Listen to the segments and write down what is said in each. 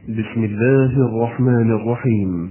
بسم الله الرحمن الرحيم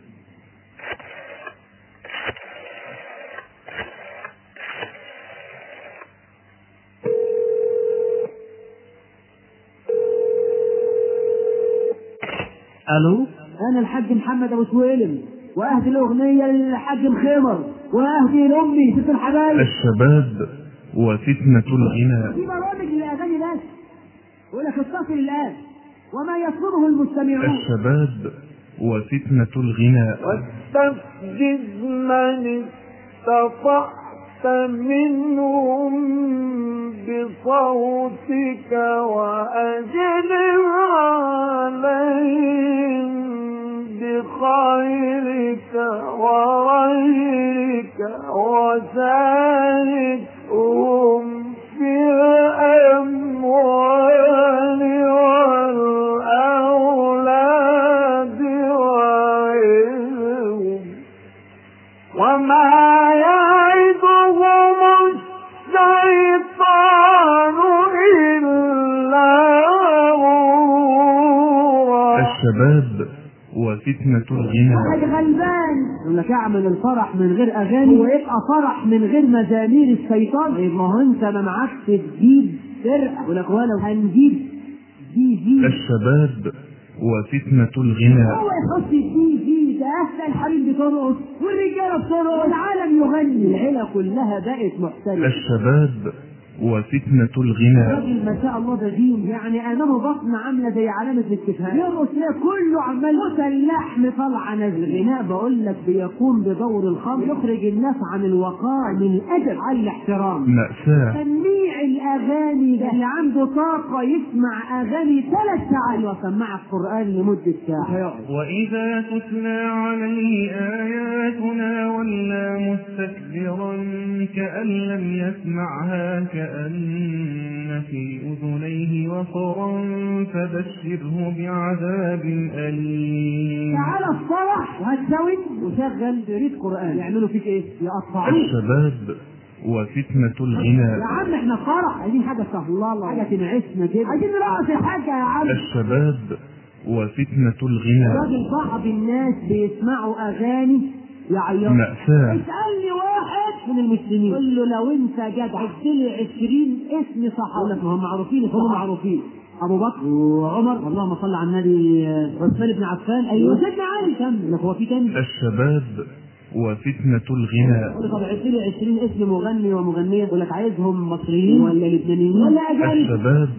الو انا الحاج محمد ابو سويلم واهدي الاغنيه للحاج مخمر واهدي لامي ست الحبايب الشباب وفتنة الغناء في برامج للاغاني بس يقول لك اتصل الان وما يطلبه المستمعون الشباب وفتنة الغناء واستفزز من استطعت منهم بصوتك وأجلب عليهم بخيرك وريك وساركهم في الأموال والأولاد وعظهم وما يعدهم الشيطان إلا غرورا الشباب وفتنة الغناء واحد غلبان يقول لك اعمل الفرح من غير اغاني ويبقى فرح من غير مزامير الشيطان طيب ما هو انت ما معكش تجيب فرقه يقول لك ولو هنجيب دي جي الشباب وفتنة الغناء هو يحط الدي جي ده اهل الحريم بترقص والرجاله بترقص والعالم يغني العيله كلها بقت محترفه الشباب وفتنة الغناء راجل ما شاء الله بدين يعني امامه بطن عامله زي علامه الاستفهام يرقص ليه كله عمال مثل اللحم طالعه نازل الغناء بقول لك بيقوم بدور الخمر يخرج الناس عن الوقار من الادب على الاحترام مأساة سميع الاغاني ده اللي عنده طاقه يسمع اغاني ثلاث ساعات وسمعها القران لمده ساعه وإذا تتلى عليه آياتنا ولى مستكبرا كأن لم يسمعها كأن في أذنيه وقرا فبشره بعذاب أليم تعالى الصبح وهتزود وشغل بريد قران يعملوا فيك ايه؟ يقطعوك الشباب وفتنة الغناء يا عم احنا فرح عايزين حاجه سهله الله حاجه تنعشنا كده عايزين نرقص الحاجه يا عم الشباب وفتنة الغناء راجل بعض الناس بيسمعوا اغاني يعيطوا مأساة اسالني واحد من المسلمين قول له لو انت جدع عد لي 20 اسم صحابه يقول لك ما هم معروفين هم معروفين ابو بكر وعمر اللهم صل على النبي آه، عثمان بن عفان ايوه سيدنا علي كمل لك هو في تاني الشباب وفتنة الغناء يقول لك طب عد لي 20 اسم مغني ومغنيه يقول لك عايزهم مصريين ولا لبنانيين ولا اجانب الشباب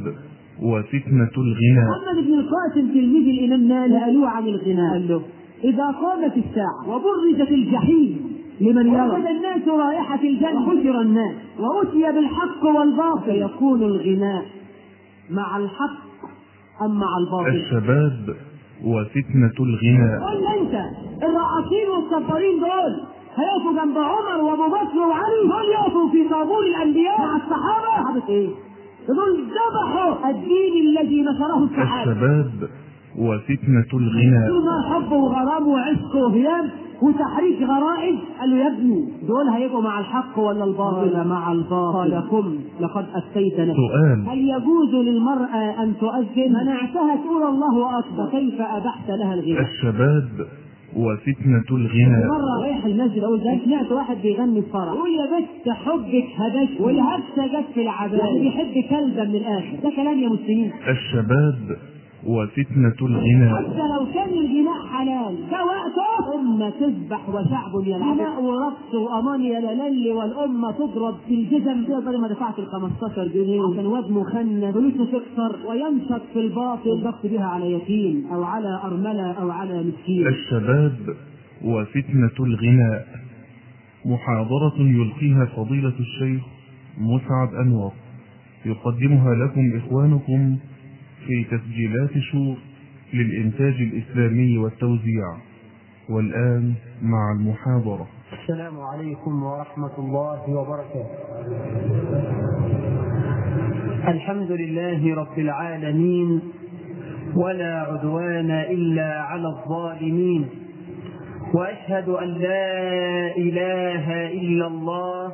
وفتنة الغناء محمد بن القاسم تلميذ الامام مالك سالوه عن الغناء قال له اذا قامت الساعه وبرزت الجحيم لمن يرى وجد الناس رائحة الجنة حشر الناس وأتي بالحق والباطل يكون الغناء مع الحق أم مع الباطل الشباب وفتنة الغناء قول لي أنت الرقاصين والصفارين دول هيقفوا جنب عمر وابو بكر وعلي دول يقفوا في طابور الانبياء مع الصحابه صحابه ايه؟ دول ذبحوا الدين الذي نشره الصحابه الشباب وفتنة الغناء ما حب وغرام وعشق وهيام وتحريك غرائز قالوا يا ابني دول هيبقوا مع الحق ولا الباطل مع الباطل قال قم لقد افتيت نفسك سؤال هل يجوز للمرأة أن تؤذن؟ منعتها تقول الله أكبر كيف أبحت لها الغنى؟ الشباب وفتنة الغناء مرة رايح المسجد أقول ده سمعت واحد بيغني الفرح يقول يا بت حبك هبش والهبسة جت في العذاب يعني بيحب كلبة من الآخر ده كلام يا مسلمين الشباب وفتنة الغناء حتى لو كان الغناء حلال ده وقته أمة تذبح وشعب يلعب غناء ورقص وأمان يا لالي والأمة تضرب في الجزم تقدر ما دفعت ال 15 جنيه عشان واد مخنث فلوسه تكسر وينشط في الباطل الضغط بها على يتيم أو على أرملة أو على مسكين الشباب وفتنة الغناء محاضرة يلقيها فضيلة الشيخ مسعد أنور يقدمها لكم إخوانكم في تسجيلات شور للإنتاج الإسلامي والتوزيع والآن مع المحاضرة السلام عليكم ورحمة الله وبركاته. الحمد لله رب العالمين ولا عدوان إلا على الظالمين وأشهد أن لا إله إلا الله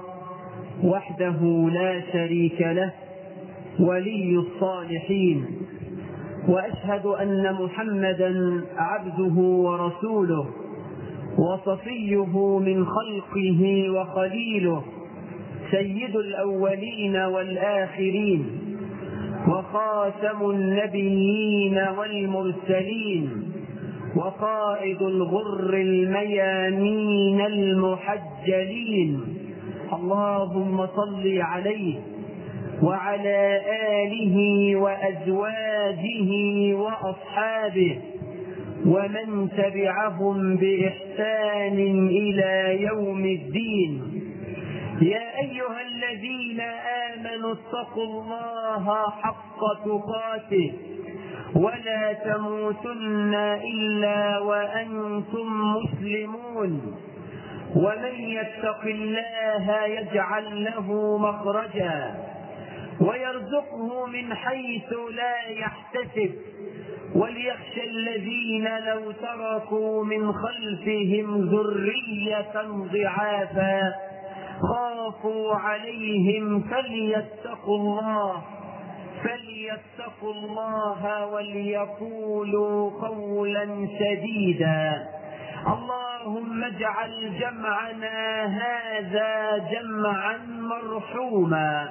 وحده لا شريك له ولي الصالحين واشهد ان محمدا عبده ورسوله وصفيه من خلقه وخليله سيد الاولين والاخرين وخاتم النبيين والمرسلين وقائد الغر الميامين المحجلين اللهم صل عليه وعلى اله وازواجه واصحابه ومن تبعهم باحسان الى يوم الدين يا ايها الذين امنوا اتقوا الله حق تقاته ولا تموتن الا وانتم مسلمون ومن يتق الله يجعل له مخرجا ويرزقه من حيث لا يحتسب وليخشى الذين لو تركوا من خلفهم ذريه ضعافا خافوا عليهم فليتقوا الله فليتقوا الله وليقولوا قولا سديدا اللهم اجعل جمعنا هذا جمعا مرحوما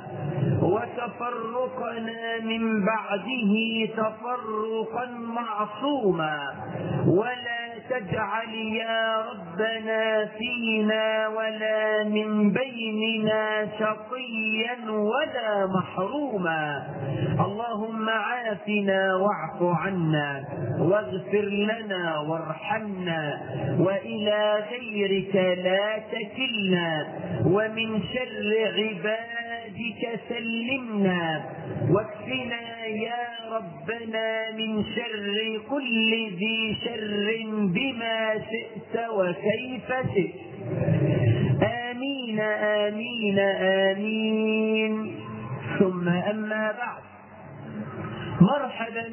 وتفرقنا من بعده تفرقا معصوما ولا تجعل يا ربنا فينا ولا من بيننا شقيا ولا محروما اللهم عافنا واعف عنا واغفر لنا وارحمنا والى غيرك لا تكلنا ومن شر عبادك سلمنا واكفنا يا ربنا من شر كل ذي شر بما شئت وكيف شئت آمين آمين آمين ثم أما بعد مرحبا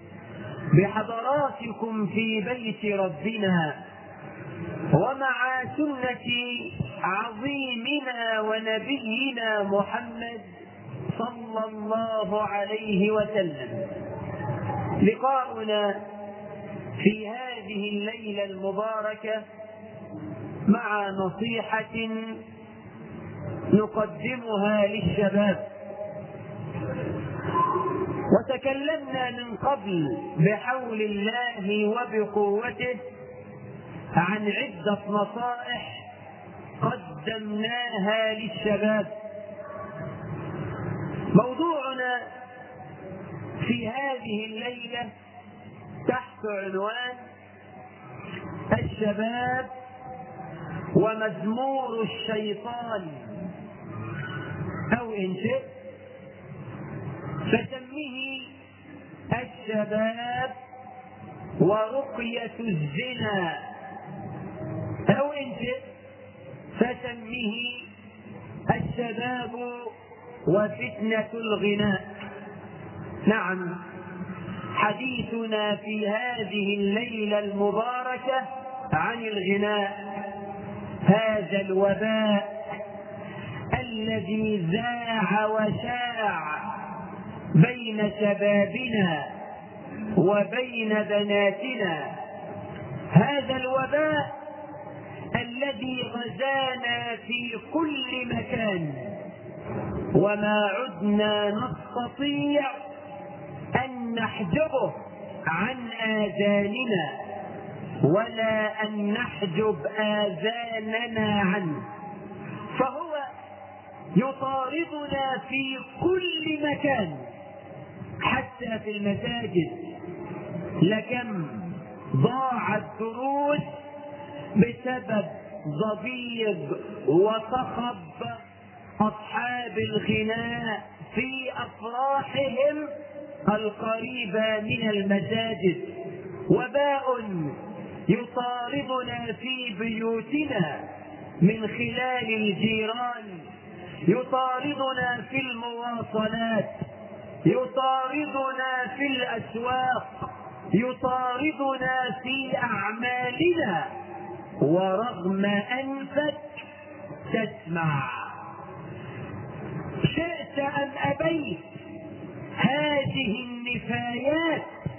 بحضراتكم في بيت ربنا ومع سنة عظيمنا ونبينا محمد صلى الله عليه وسلم لقاؤنا في هذه الليلة المباركة مع نصيحة نقدمها للشباب وتكلمنا من قبل بحول الله وبقوته عن عدة نصائح قدمناها للشباب موضوعنا في هذه الليلة تحت عنوان الشباب ومزمور الشيطان أو إن شئت فسميه الشباب ورقية الزنا أو إن شئت فسميه الشباب وفتنة الغناء نعم حديثنا في هذه الليلة المباركة عن الغناء هذا الوباء الذي ذاع وشاع بين شبابنا وبين بناتنا هذا الوباء الذي غزانا في كل مكان وما عدنا نستطيع ان نحجبه عن اذاننا ولا ان نحجب اذاننا عنه فهو يطاردنا في كل مكان حتى في المساجد لكم ضاعت دروس بسبب ضجيج وصخب اصحاب الغناء في افراحهم القريبه من المساجد وباء يطاردنا في بيوتنا من خلال الجيران يطاردنا في المواصلات يطاردنا في الاسواق يطاردنا في اعمالنا ورغم انفك تسمع شئت ام ابيت هذه النفايات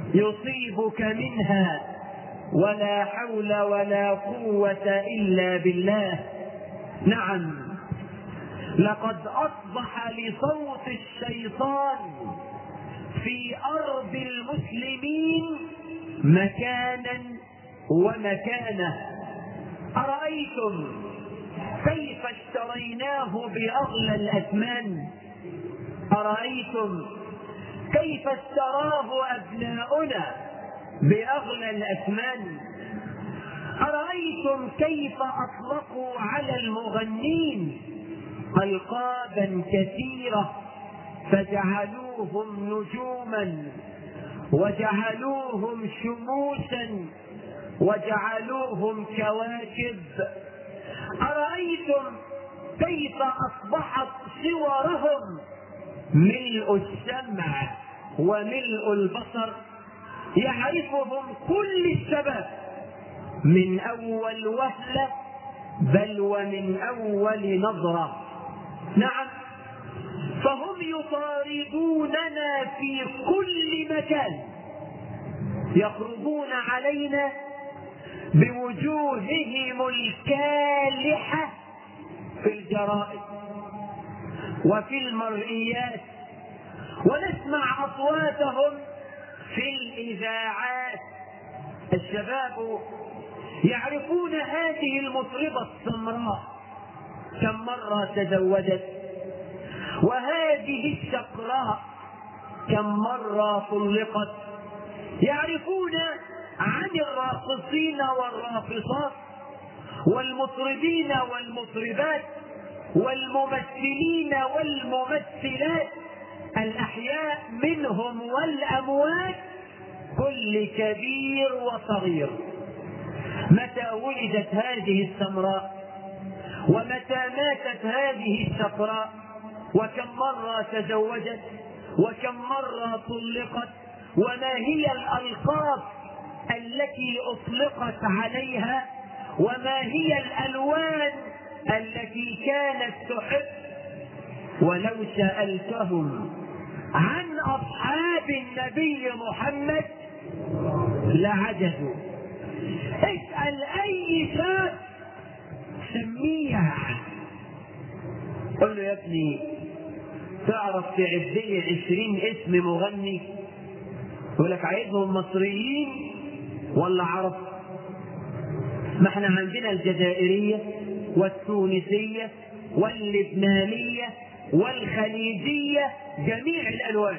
يصيبك منها ولا حول ولا قوة إلا بالله نعم لقد أصبح لصوت الشيطان في أرض المسلمين مكانا ومكانة أرأيتم كيف اشتريناه بأغلى الأثمان أرأيتم كيف اشتراه أبناؤنا بأغلى الأثمان أرأيتم كيف أطلقوا على المغنين ألقابا كثيرة فجعلوهم نجوما وجعلوهم شموسا وجعلوهم كواكب أرأيتم كيف أصبحت صورهم ملء السمع وملء البصر يعرفهم كل الشباب من أول وهلة بل ومن أول نظرة نعم فهم يطاردوننا في كل مكان يخرجون علينا بوجوههم الكالحة في الجرائد وفي المرئيات ونسمع أصواتهم في الإذاعات الشباب يعرفون هذه المطربة السمراء كم مرة تزوجت وهذه الشقراء كم مرة طلقت يعرفون عن الراقصين والراقصات والمطربين والمطربات والممثلين والممثلات الأحياء منهم والأموات كل كبير وصغير متى ولدت هذه السمراء ومتى ماتت هذه الشقراء وكم مرة تزوجت وكم مرة طلقت وما هي الألقاب التي أطلقت عليها وما هي الألوان التي كانت تحب ولو سألتهم عن أصحاب النبي محمد لعجزوا اسأل أي شاب سميع قل له يا ابني تعرف تعد لي عشرين اسم مغني يقول لك عايزهم مصريين ولا عرب ما احنا عندنا الجزائرية والتونسية واللبنانية والخليجية جميع الألوان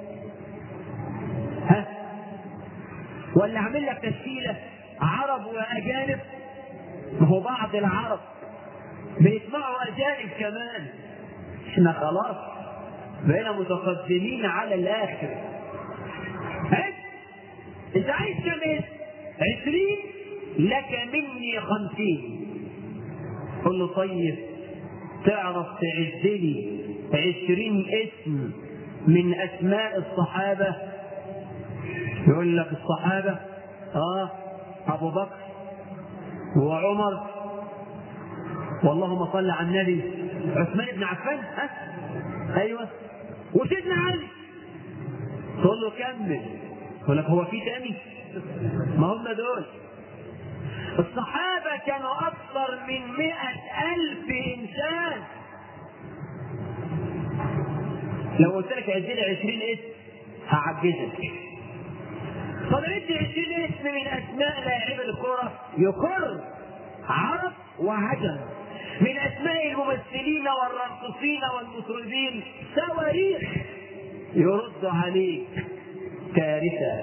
ها ولا اعمل لك تشكيلة عرب وأجانب ما هو بعض العرب بيسمعوا أجانب كمان احنا خلاص بقينا متقدمين على الآخر عد انت عايز كم اسم؟ عشرين لك مني خمسين قل له طيب تعرف تعد لي عشرين اسم من أسماء الصحابة يقول لك الصحابة اه أبو بكر وعمر واللهم صل على النبي عثمان بن عفان ها ايوه وسيدنا علي تقول له كمل يقول لك هو في تاني ما هم دول الصحابة كانوا أكثر من مئة ألف إنسان لو قلت لك عد لي 20 اسم هعجزك طب عد 20 اسم من أسماء لاعبي الكرة يقر عرب وعجم من أسماء الممثلين والراقصين والمطربين صواريخ يرد عليك كارثة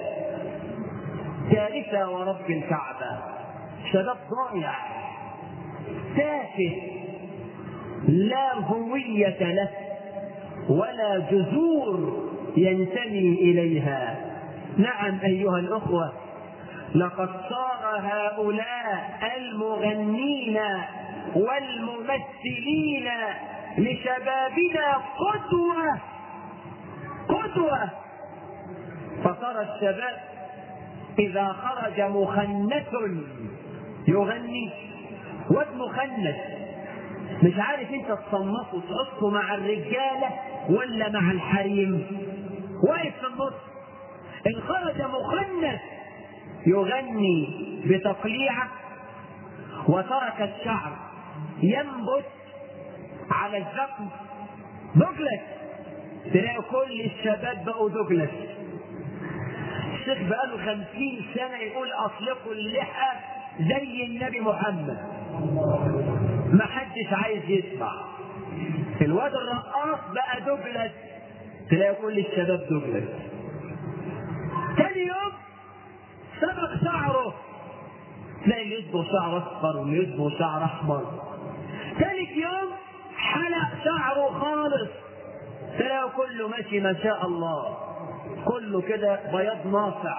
كارثة ورب الكعبة شباب ضايع تافه لا هوية له ولا جذور ينتمي إليها نعم أيها الأخوة لقد صار هؤلاء المغنين والممثلين لشبابنا قدوة قدوة فترى الشباب إذا خرج مخنث يغني واد مخنث مش عارف انت تصنفه تحطه مع الرجاله ولا مع الحريم واقف في النص إن خرج مخنث يغني بتقليعة وترك الشعر ينبت على الزقم دوجلاس تلاقي كل الشباب بقوا دوجلاس الشيخ بقاله خمسين سنة يقول أطلقوا اللحى زي النبي محمد ما حدش عايز يسمع الواد الرقاص بقى دوجلاس تلاقي كل الشباب دوجلاس تاني يوم سبق شعره تلاقي اللي يصبغ شعر اصفر واللي يصبغ شعر احمر ثالث يوم حلق شعره خالص تلاقي كله ماشي ما شاء الله كله كده بياض ناصع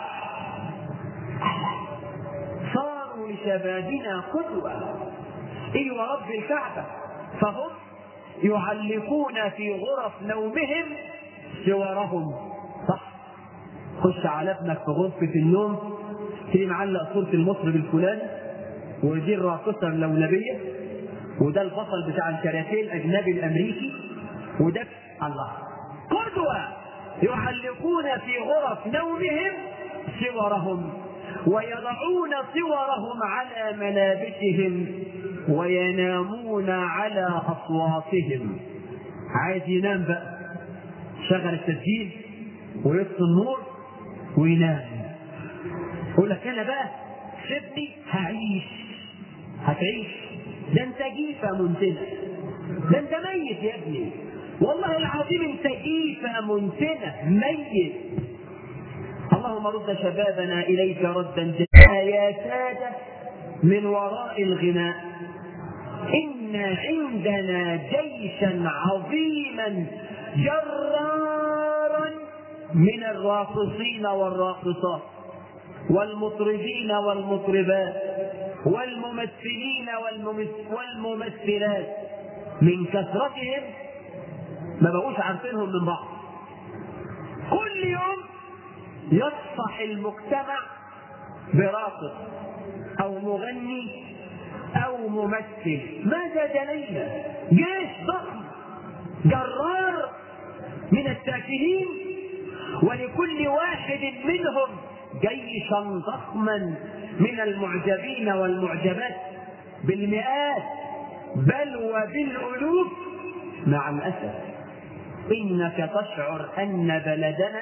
صاروا لشبابنا قدوة ايوه رب الكعبة فهم يعلقون في غرف نومهم صورهم صح خش على ابنك في غرفة النوم تلاقي معلق صورة المطرب الفلاني ودي الراقصة اللولبية وده البطل بتاع الكاراتيه الأجنبي الأمريكي وده الله قدوة يعلقون في غرف نومهم صورهم ويضعون صورهم على ملابسهم وينامون على أصواتهم عايز ينام بقى شغل التسجيل ويطفي النور وينام يقول لك انا بقى سيبني هعيش هتعيش ده انت جيفه منتنه ده انت ميت يا ابني والله العظيم انت جيفه منتنه ميت اللهم رد شبابنا اليك ردا جميلا يا ساده من وراء الغناء ان عندنا جيشا عظيما جرارا من الراقصين والراقصات والمطربين والمطربات والممثلين والممثلات من كثرتهم ما بقوش عارفينهم من بعض كل يوم يصفح المجتمع براقص او مغني او ممثل ماذا جنينا جيش ضخم جرار من التافهين ولكل واحد منهم جيشا ضخما من المعجبين والمعجبات بالمئات بل وبالالوف مع الاسف انك تشعر ان بلدنا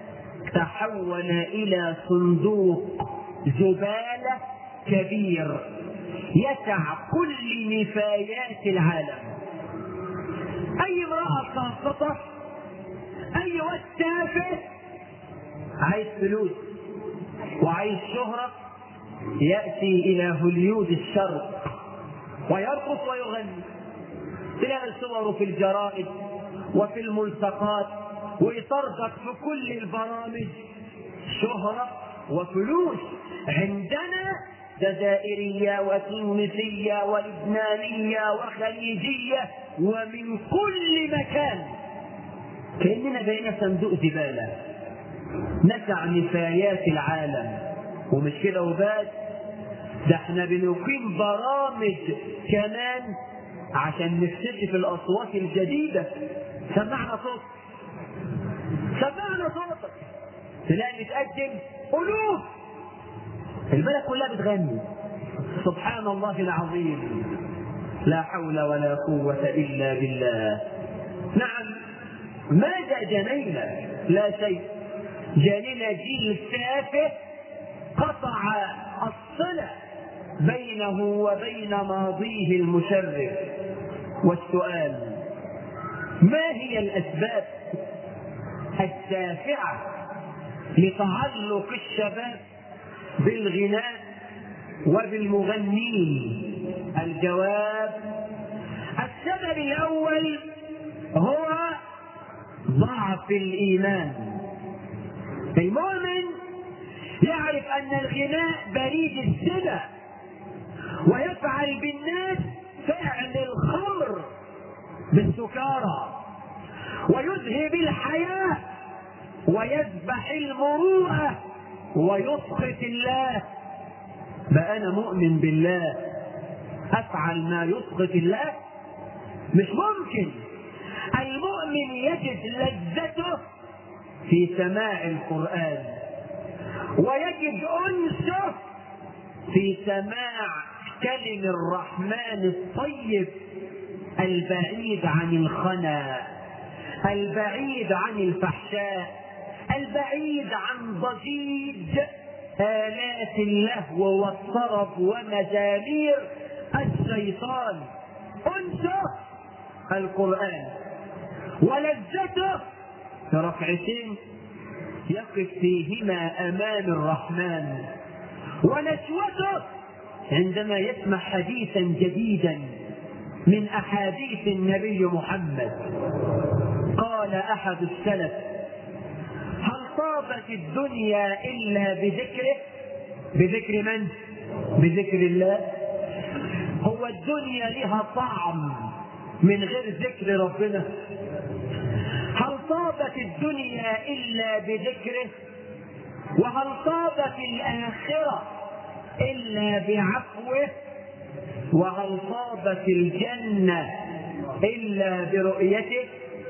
تحول الى صندوق زباله كبير يسع كل نفايات العالم اي امراه ساقطه اي واد تافه عايز فلوس وعايز شهرة يأتي إلى هوليود الشرق ويرقص ويغني تلاقي صوره في الجرائد وفي الملصقات ويطردك في كل البرامج شهرة وفلوس عندنا جزائرية وتونسية ولبنانية وخليجية ومن كل مكان كأننا بقينا صندوق زبالة نسع نفايات العالم ومش كده وبس ده احنا بنقيم برامج كمان عشان نكتشف الاصوات الجديده سمعنا صوت سمعنا صوتك تلاقي بتقدم الوف البلد كلها بتغني سبحان الله العظيم لا حول ولا قوة إلا بالله نعم ماذا جنينا لا شيء جنينا جيل تافه قطع الصلة بينه وبين ماضيه المشرف والسؤال ما هي الأسباب الدافعة لتعلق الشباب بالغناء وبالمغنين الجواب السبب الأول هو ضعف الإيمان المؤمن يعرف أن الغناء بريد الزنا ويفعل بالناس فعل الخمر بالسكارى ويذهب الحياة ويذبح المروءة ويسخط الله بقى أنا مؤمن بالله أفعل ما يسخط الله مش ممكن المؤمن يجد لذته في سماع القرآن ويجد أنسه في سماع كلم الرحمن الطيب البعيد عن الخنا البعيد عن الفحشاء البعيد عن ضجيج آلات اللهو والطرب ومزامير الشيطان أنسه القرآن ولذته في ركعتين يقف فيهما أمام الرحمن ونشوته عندما يسمع حديثا جديدا من أحاديث النبي محمد قال أحد السلف هل طابت الدنيا إلا بذكره بذكر من؟ بذكر الله هو الدنيا لها طعم من غير ذكر ربنا هل طابت الدنيا إلا بذكره وهل طابت الآخرة إلا بعفوه وهل طابت الجنة إلا برؤيته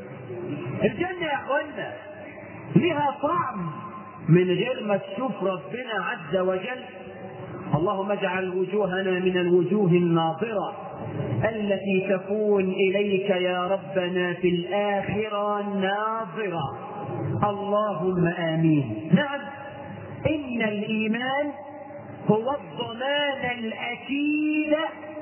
الجنة يا أخوانا لها طعم من غير ما تشوف ربنا عز وجل اللهم اجعل وجوهنا من الوجوه الناظرة التي تكون إليك يا ربنا في الآخرة ناظرة اللهم آمين نعم إن الإيمان هو الضمان الأكيد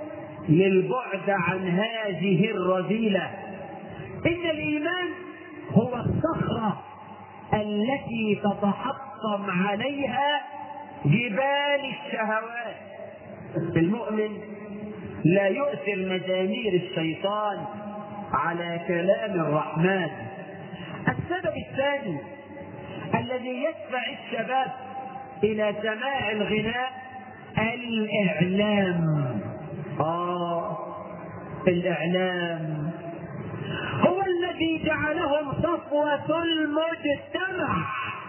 للبعد عن هذه الرذيلة إن الإيمان هو الصخرة التي تتحطم عليها جبال الشهوات المؤمن لا يؤثر مزامير الشيطان على كلام الرحمن السبب الثاني الذي يدفع الشباب الى سماع الغناء الاعلام اه الاعلام هو الذي جعلهم صفوة المجتمع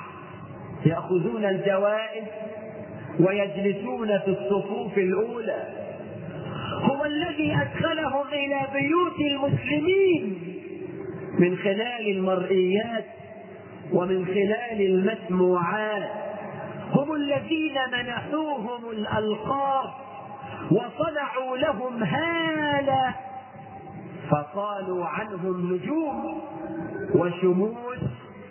يأخذون الجوائز ويجلسون في الصفوف الأولى هو الذي أدخلهم إلى بيوت المسلمين من خلال المرئيات ومن خلال المسموعات هم الذين منحوهم الألقاب وصنعوا لهم هالة فقالوا عنهم نجوم وشموس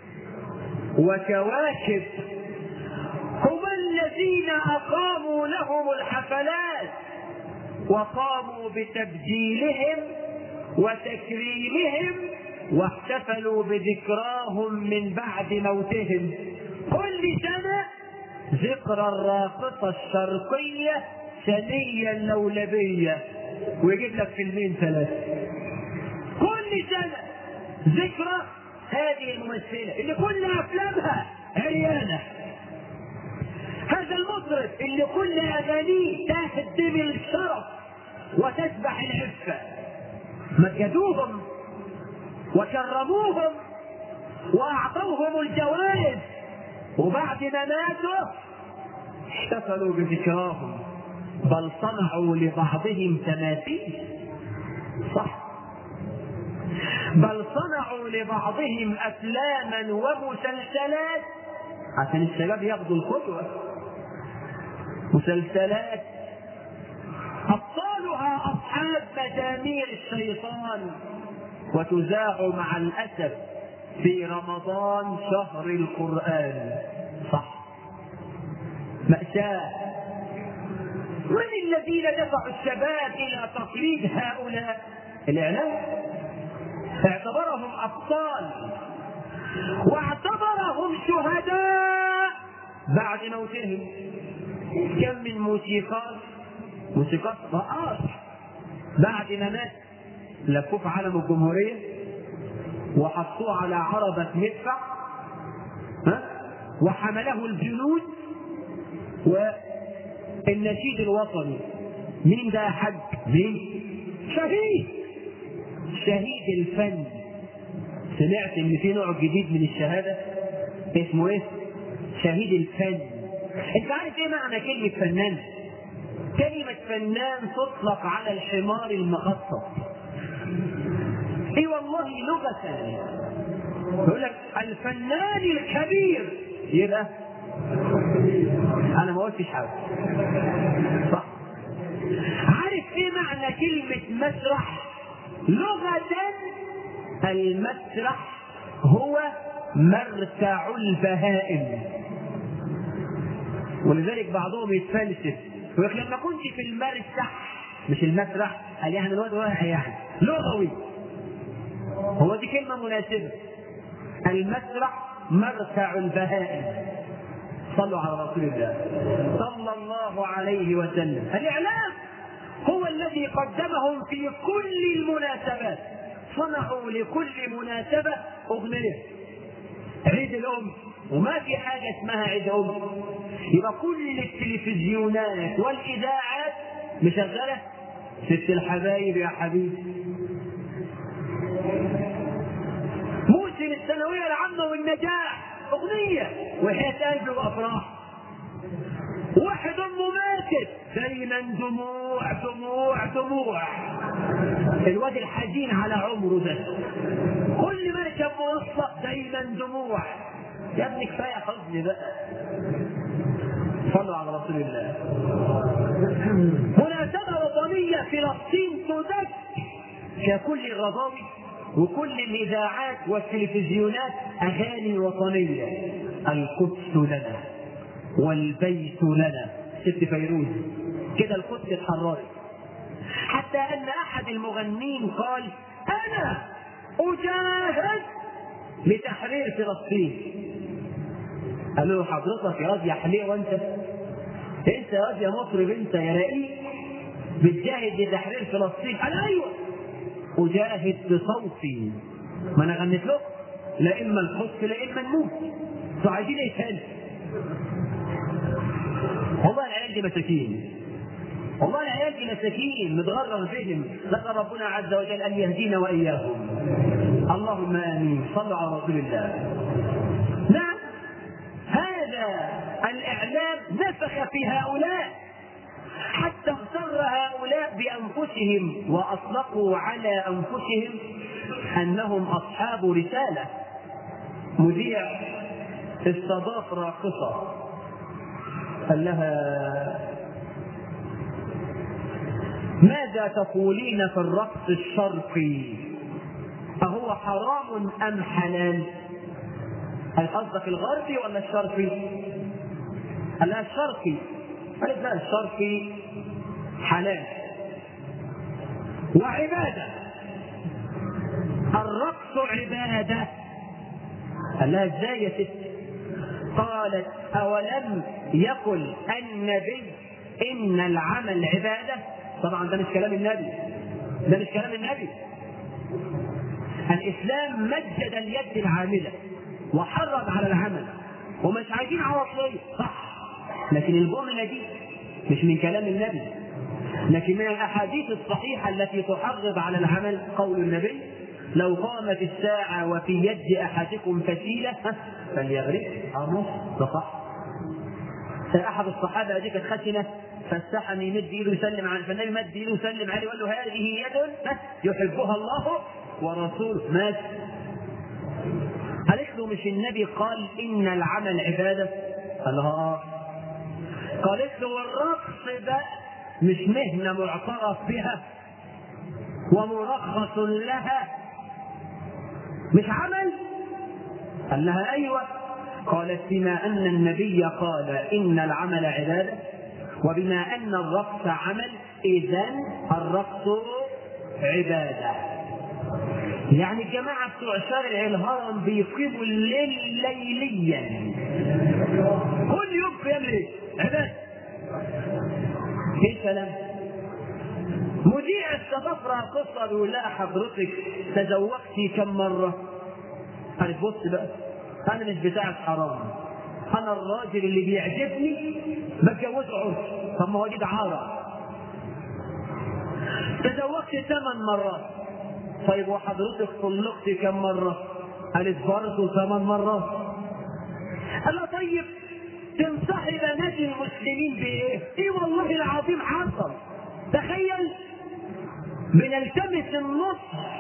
وكواكب هم الذين أقاموا لهم الحفلات وقاموا بتبجيلهم وتكريمهم واحتفلوا بذكراهم من بعد موتهم كل سنة ذكرى الراقصة الشرقية سنية اللولبية ويجيب لك فيلمين ثلاثة كل سنة ذكرى هذه الممثلة اللي كل أفلامها عريانة هذا المطرب اللي كل أغانيه تهدم الشرف وتسبح العفة مجدوهم وكرموهم وأعطوهم الجوائز وبعد ما ماتوا احتفلوا بذكراهم بل صنعوا لبعضهم تماثيل صح بل صنعوا لبعضهم افلاما ومسلسلات عشان الشباب ياخدوا القدوه مسلسلات ابطالها اصحاب مزامير الشيطان وتذاع مع الاسف في رمضان شهر القران صح ماساه من الذين دفعوا الشباب الى تقليد هؤلاء الاعلام اعتبرهم ابطال واعتبرهم شهداء بعد موتهم كم من موسيقار موسيقار رقاص بعد ما مات لفوه في علم الجمهوريه وحطوه على عربة مدفع ها وحمله الجنود والنشيد الوطني مين ده يا حاج؟ مين؟ شهيد شهيد الفن سمعت ان في نوع جديد من الشهاده اسمه ايه؟ شهيد الفن انت عارف ايه معنى كلمه فنان؟ كلمة فنان تطلق على الحمار المخصص اي والله لغة يقول لك الفنان الكبير يبقى انا ما قلتش حاجه صح عارف ايه معنى كلمه مسرح لغه المسرح هو مرتع البهائم ولذلك بعضهم يتفلسف يقول لك لما كنت في المرسح مش المسرح قال يعني الواد واقع يعني لغوي هو دي كلمه مناسبه المسرح مرتع البهائم صلوا على رسول الله صلى الله عليه وسلم الاعلام هو الذي قدمهم في كل المناسبات صنعوا لكل مناسبة أغنية عيد الأم وما في حاجة اسمها عيد أم يبقى كل التلفزيونات والإذاعات مشغلة ست الحبايب يا حبيبي موسم الثانوية العامة والنجاح أغنية وحياة قلبي وأفراح واحد أمه ماتت دايما دموع دموع دموع الواد الحزين على عمره ده كل ما يركب مواصلة دايما دموع يا ابني كفاية حزن بقى صلوا على رسول الله مناسبة وطنية فلسطين تدك ككل الرضاوي وكل الاذاعات والتلفزيونات اغاني وطنيه القدس لنا والبيت لنا ست فيروز كده القدس اتحررت حتى ان احد المغنين قال انا اجاهد لتحرير فلسطين قال له حضرتك يا واد يا حليه وانت انت يا واد يا مطرب انت يا رقيق بتجاهد لتحرير فلسطين قال ايوه اجاهد بصوتي ما انا غنيت له لا اما القدس لا اما نموت انتوا عايزين ايه تاني؟ والله العيال دي مساكين والله العيال دي مساكين متغرر بهم نسال ربنا عز وجل ان يهدينا واياهم اللهم امين صلوا على رسول الله نعم هذا الاعلام نفخ في هؤلاء حتى اغتر هؤلاء بانفسهم واطلقوا على انفسهم انهم اصحاب رساله مذيع استضاف راقصه قال لها ماذا تقولين في الرقص الشرقي أهو حرام أم حلال هل قصدك الغربي ولا الشرقي قال لها الشرقي قالت لا الشرقي حلال وعبادة الرقص عبادة قال لها ازاي يا ست قالت أولم يقل النبي إن العمل عبادة طبعا ده مش كلام النبي ده مش كلام النبي الإسلام مجد اليد العاملة وحرض على العمل ومش عايزين عواطلية صح لكن الجملة دي مش من كلام النبي لكن من الأحاديث الصحيحة التي تحرض على العمل قول النبي لو قامت الساعة وفي يد أحدكم فتيلة فليغرق أمر ده صح أحد الصحابة هذه كانت خشنة فاستحم يمد ايده يسلم على فالنبي مد ايده يسلم عليه وقال له هذه يد يحبها الله ورسوله مات قالت له مش النبي قال ان العمل عباده قال لها اه قالت له والرقص ده مش مهنه معترف بها ومرخص لها مش عمل قال لها ايوه قالت بما ان النبي قال ان العمل عباده وبما ان الرقص عمل اذا الرقص عباده يعني الجماعة بتوع شارع الهرم بيقيموا الليل ليليا كل يوم قيام ليل عبادة ايه الكلام؟ مذيع السفافرة قصة بيقول لها حضرتك تزوجتي كم مرة؟ قالت بص بقى أنا مش بتاعك حرام أنا الراجل اللي بيعجبني بتجوزه عرف طب ما هو دي دعارة تزوجت ثمان مرات طيب وحضرتك طلقتي كم مرة؟ قالت برضه ثمان مرات قال لها طيب تنصحي بنات المسلمين بايه؟ ايه والله العظيم حصل تخيل بنلتمس النصح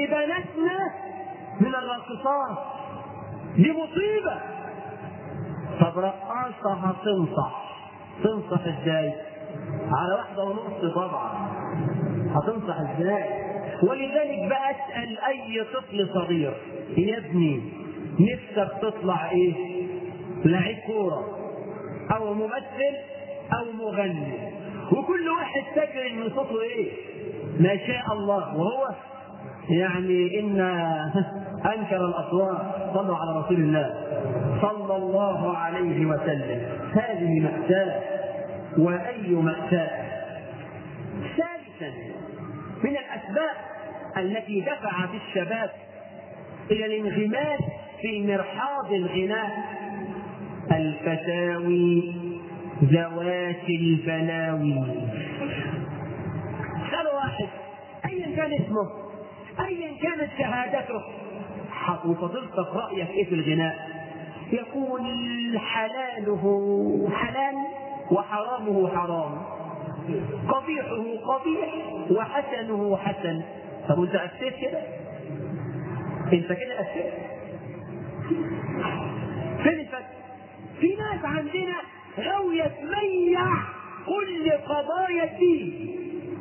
لبناتنا من الراقصات دي مصيبة طب رقاصة هتنصح تنصح ازاي؟ على واحدة ونص طبعا هتنصح ازاي؟ ولذلك بقى اسأل أي طفل صغير يا ابني نفسك تطلع ايه؟ لعيب كورة أو ممثل أو مغني وكل واحد فاكر إن صوته إيه؟ ما شاء الله وهو يعني إن أنكر الأصوات صلوا على رسول الله صلى الله عليه وسلم هذه مأساة وأي مأساة ثالثا من الأسباب التي دفعت الشباب إلى الانغماس في مرحاض الغناء الفتاوي ذوات البلاوي سأل واحد أيا كان اسمه أيا كانت شهادته وفضلتك رأيك إيه في الغناء يقول حلاله حلال وحرامه حرام قبيحه قبيح وحسنه حسن طب انت أسيت كده انت كده أسيت فين الفتح في ناس عندنا غاوية تميع كل قضايا الدين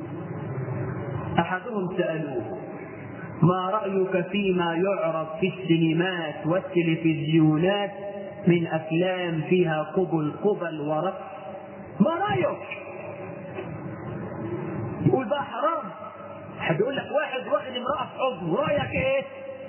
أحدهم سألوه ما رأيك فيما يعرض في السينمات والتلفزيونات من أفلام فيها قبل قبل ورقص ما رأيك؟ يقول بقى حرام حد يقول لك واحد واخد امرأة في حضنه رأيك ايه؟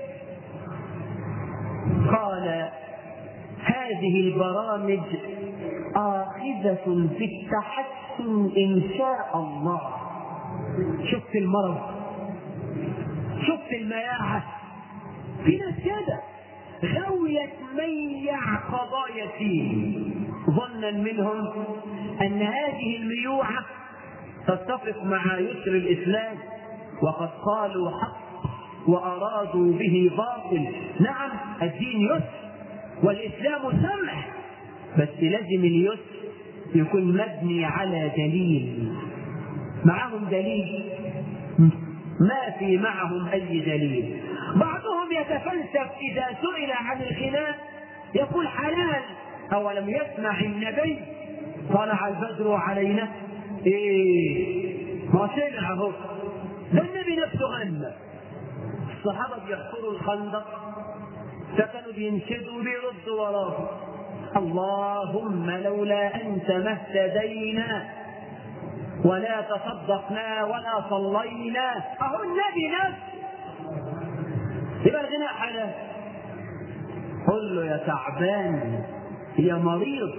قال هذه البرامج آخذة في التحسن إن شاء الله شفت المرض شفت المياعة في ناس كده غاوية تميع قضايا الدين ظنا منهم أن هذه الميوعة تتفق مع يسر الإسلام وقد قالوا حق وأرادوا به باطل نعم الدين يسر والإسلام سمح بس لازم اليسر يكون مبني على دليل معهم دليل ما في معهم أي دليل بعضهم يتفلسف إذا سئل عن الغناء يقول حلال أولم يسمع النبي طلع البدر علينا إيه ما سمع هو ده النبي نفسه غنى الصحابة بيحفروا الخندق فكانوا بينشدوا بيردوا وراه اللهم لولا أنت ما اهتدينا ولا تصدقنا ولا صلينا أهو النبي نفسه يبقى الغناء حلال قل له يا تعبان يا مريض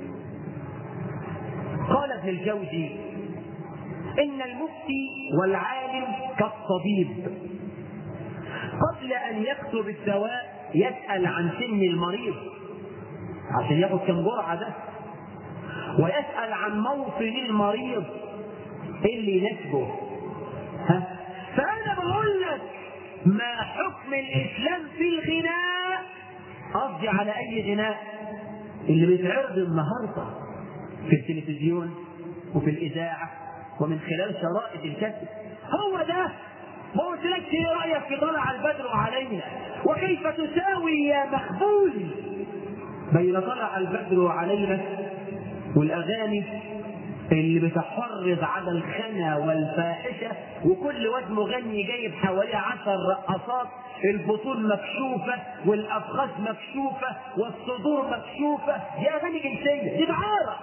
قال ابن الجوزي إن المفتي والعالم كالطبيب قبل أن يكتب الدواء يسأل عن سن المريض عشان ياخد كم جرعة ده ويسأل عن موطن المريض ايه اللي يناسبه ها فأنا بقول لك ما حكم الإسلام في الغناء قصدي على أي غناء اللي بيتعرض النهارده في التلفزيون وفي الإذاعة ومن خلال شرائط الكتب هو ده ما قلتلكش ايه رايك في طلع البدر علينا وكيف تساوي يا مخبول بين طلع البدر علينا والاغاني اللي بتحرض على الخنا والفاحشه وكل واد مغني جايب حوالي عشر رقصات البطون مكشوفه والافخاذ مكشوفه والصدور مكشوفه دي اغاني جنسيه دي دعاره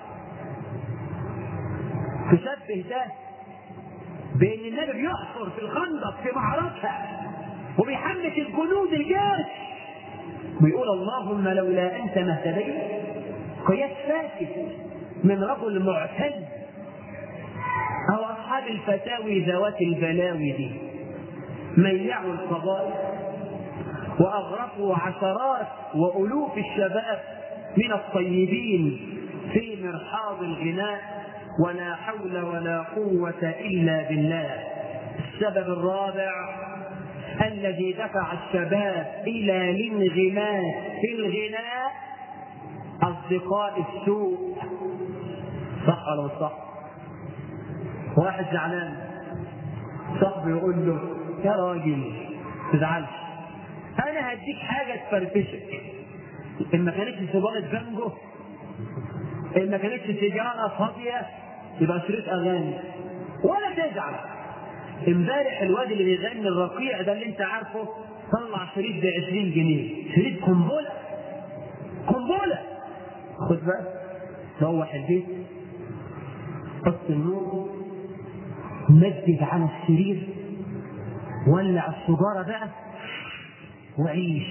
تشبه ده بان النبي بيحفر في الخندق في معركه وبيحمس الجنود الجيش ويقول اللهم لولا انت ما اهتديت قياس فاسد من رجل معتد او اصحاب الفتاوي ذوات البلاوي دي ميعوا القضايا واغرقوا عشرات والوف الشباب من الطيبين في مرحاض الغناء ولا حول ولا قوة إلا بالله السبب الرابع الذي دفع الشباب إلى الانغماس في الغناء أصدقاء السوء صح ولا مش صح؟ واحد زعلان صاحبه يقول له يا راجل تزعلش أنا هديك حاجة تفرفشك ان ما كانتش سيجاره بانجو ان ما كانتش سيجاره فاضيه يبقى شريط اغاني ولا تزعل امبارح الواد اللي بيغني الرقيع ده اللي انت عارفه طلع شريط ب 20 جنيه شريط قنبله قنبله خد بقى روح البيت حط النور مجد على السرير ولع السجاره بقى وعيش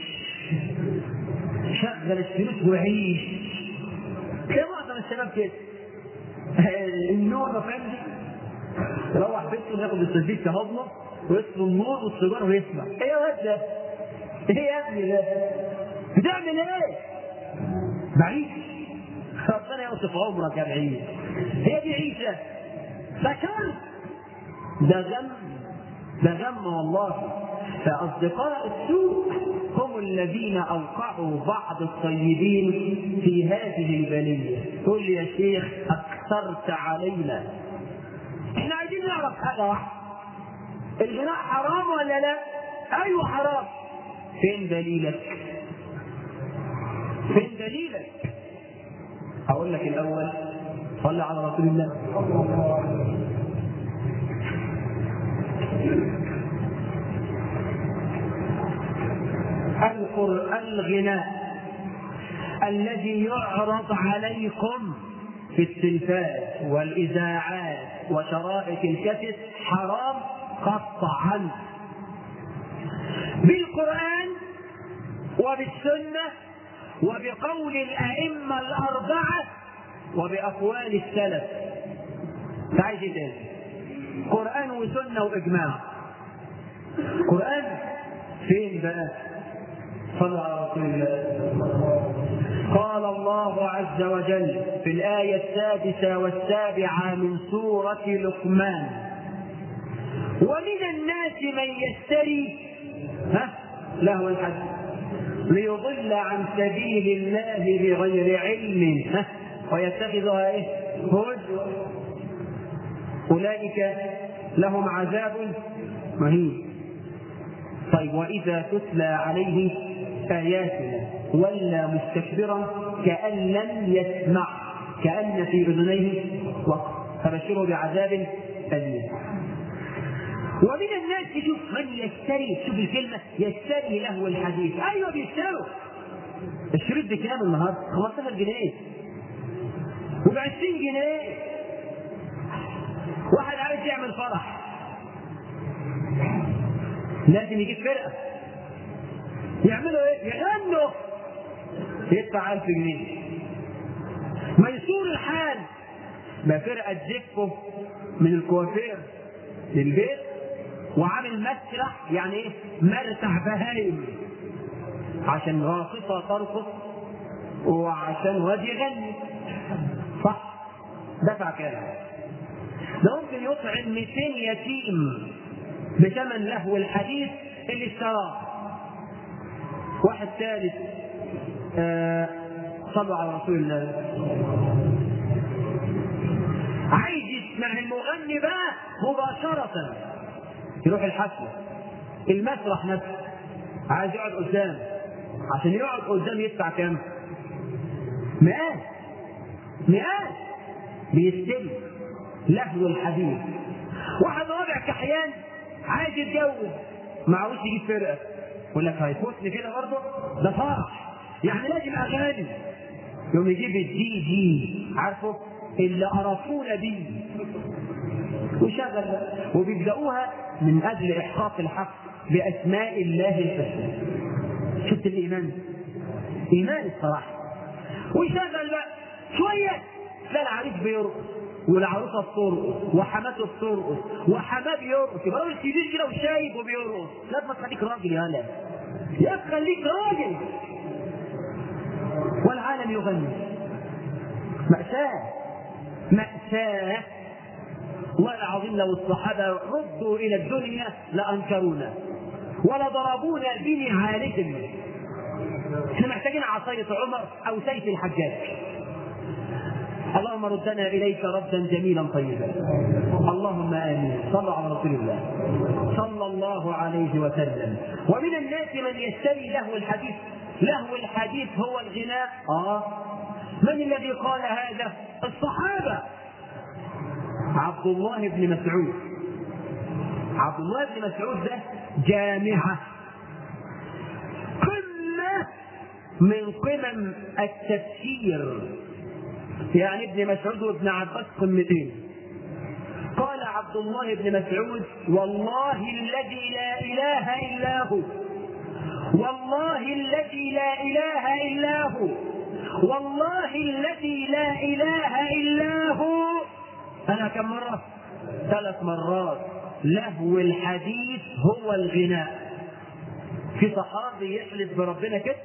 شغل السلوك وعيش زي معظم الشباب كده النور ما فهمش روح بيته ياخد السجيد كهضمه ويطفي النور والسيجاره ويسمع ايه يا واد ده؟ ايه يا ابني ده؟ بتعمل ايه؟ بعيش ربنا يوصف عمرك يا بعيد هي دي عيشه ده كرب ده غم ده غم والله فأصدقاء السوء هم الذين أوقعوا بعض الطيبين في هذه البلية قل لي يا شيخ أكثرت علينا احنا عايزين نعرف حاجة واحدة الغناء حرام ولا لا؟ أيوه حرام فين دليلك؟ فين دليلك؟ هقول لك الأول صلى على رسول الله القرآن الغناء الذي يعرض عليكم في التلفاز والإذاعات وشرائط الكاسيت حرام قطعا بالقرآن وبالسنة وبقول الأئمة الأربعة وبأقوال السلف تعيش تاني قرآن وسنة وإجماع قرآن فين بقى صلى على رسول الله قال الله عز وجل في الآية السادسة والسابعة من سورة لقمان ومن الناس من يشتري ها له الحج ليضل عن سبيل الله بغير علم ها ويتخذها ايه هزوا اولئك لهم عذاب مهين طيب واذا تتلى عليه اياتنا ولى مستكبرا كان لم يسمع كان في اذنيه وقت فبشره بعذاب اليم ومن الناس شوف من يشتري شوف الكلمة يشتري له الحديث أيوة بيشتروا الشريط بكام النهاردة 15 جنيه وب 20 جنيه واحد عايز يعمل فرح لازم يجيب فرقة يعملوا ايه؟ يغنوا يدفع 1000 جنيه ميسور الحال ما فرقة تزفه من الكوافير للبيت وعامل مسرح يعني ايه مرتع بهايم عشان راقصة ترقص وعشان واد يغني صح دفع كام ده ممكن يطعم 200 يتيم بثمن لهو الحديث اللي اشتراه واحد ثالث آه صلوا على رسول الله عايز يسمع المغني بقى مباشرة يروح الحفلة المسرح نفسه عايز يقعد قدام عشان يقعد قدام يدفع كام؟ مئات مئات بيستلم لهو الحديث واحد رابع كحيان عايز يتجوز معهوش يجيب فرقة يقول لك هيفوتني كده برضه ده فرح يعني لازم اغاني يوم يجيب الدي جي عارفه اللي قرفونا بيه وشغل وبيبدأوها من أجل إحقاق الحق بأسماء الله الحسنى شفت الإيمان إيمان الصراحة ويشغل بقى شوية تلاقي العريس بيرقص والعروسة بترقص وحماته بترقص وحماه بيرقص يبقى راجل كبير كده وشايب وبيرقص لازم تخليك راجل يا هلا يا خليك راجل والعالم يغني مأساة مأساة والله العظيم لو الصحابة ردوا إلى الدنيا لأنكرونا ولا ضربونا بنعالهم احنا محتاجين عصاية عمر أو سيف الحجاج اللهم ردنا إليك ردا جميلا طيبا اللهم آمين صلى على رسول الله صلى الله عليه وسلم ومن الناس من يشتري له الحديث لهو الحديث هو الغناء اه من الذي قال هذا الصحابة عبد الله بن مسعود عبد الله بن مسعود ده جامعة قمة من قمم التفسير يعني ابن مسعود وابن عباس قمتين قال عبد الله بن مسعود والله الذي لا اله الا هو والله الذي لا اله الا هو والله الذي لا اله الا هو انا كم مره ثلاث مرات لهو الحديث هو الغناء في صحابي يحلف بربنا كده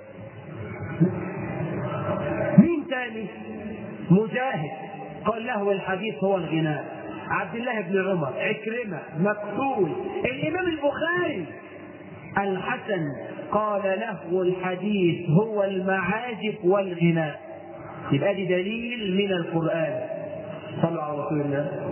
مين تاني مجاهد قال له الحديث هو الغناء عبد الله بن عمر عكرمة مكتول الإمام البخاري الحسن قال له الحديث هو المعازف والغناء يبقى دي دليل من القرآن صلوا على رسول الله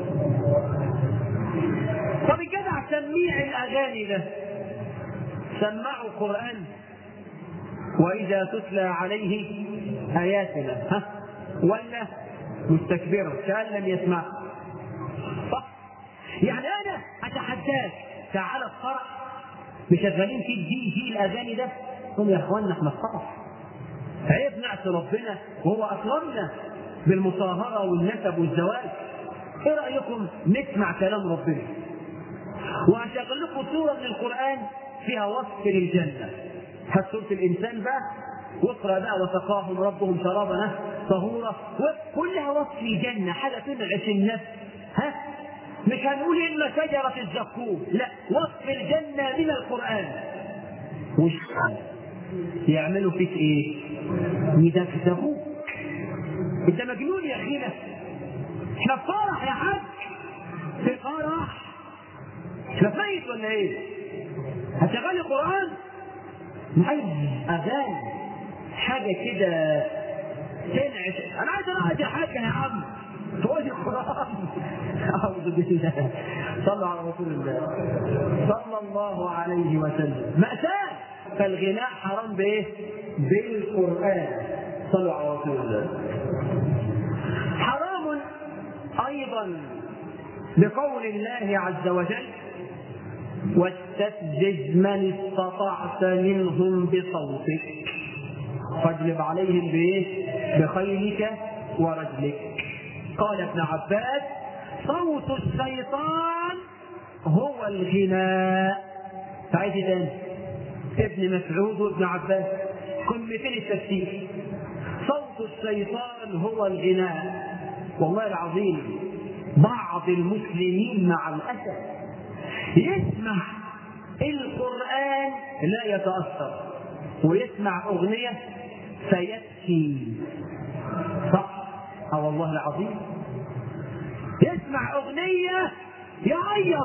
طب الجدع سميع الأغاني ده سمعوا القرآن وإذا تتلى عليه آياتنا ها ولا مستكبرا كأن لم يسمع صح يعني أنا أتحداك تعالى الصرع مشغلين فيه جي جي الأغاني ده قل يا إخوانا إحنا الصرع عيب نعصي ربنا وهو أكرمنا بالمصاهرة والنسب والزواج إيه رأيكم نسمع كلام ربنا وهشغل لكم سورة من القرآن فيها وصف للجنة هات سورة الإنسان بقى واقرأ بقى وسقاهم ربهم شرابا طهورا وكلها وصف الجنة حاجة تنعش النفس ها مش هنقول إلا شجرة الزقوم لا وصف الجنة من القرآن وش يعملوا فيك ايه؟ يدغدغوك انت مجنون يا اخينا احنا في فرح يا حاج في فرح احنا في ميت ولا ايه؟ هتشغلي قرآن؟ عايز اغاني حاجة كده تنعش انا عايز اقعد يا حاج يا عم تقول القرآن أعوذ بالله صلوا على رسول الله صلى الله عليه وسلم مأساة فالغناء حرام بإيه؟ بالقرآن صلوا على رسول الله حرام أيضا بقول الله عز وجل واستفزز من استطعت منهم بصوتك فاجلب عليهم بايه؟ بخيلك ورجلك قال ابن عباس صوت الشيطان هو الغناء تعيد تاني ابن مسعود وابن عباس قمتين التفسير صوت الشيطان هو الغناء والله العظيم بعض المسلمين مع الاسف يسمع القران لا يتاثر ويسمع اغنيه فيبكي صح اه والله العظيم يسمع اغنيه يعيط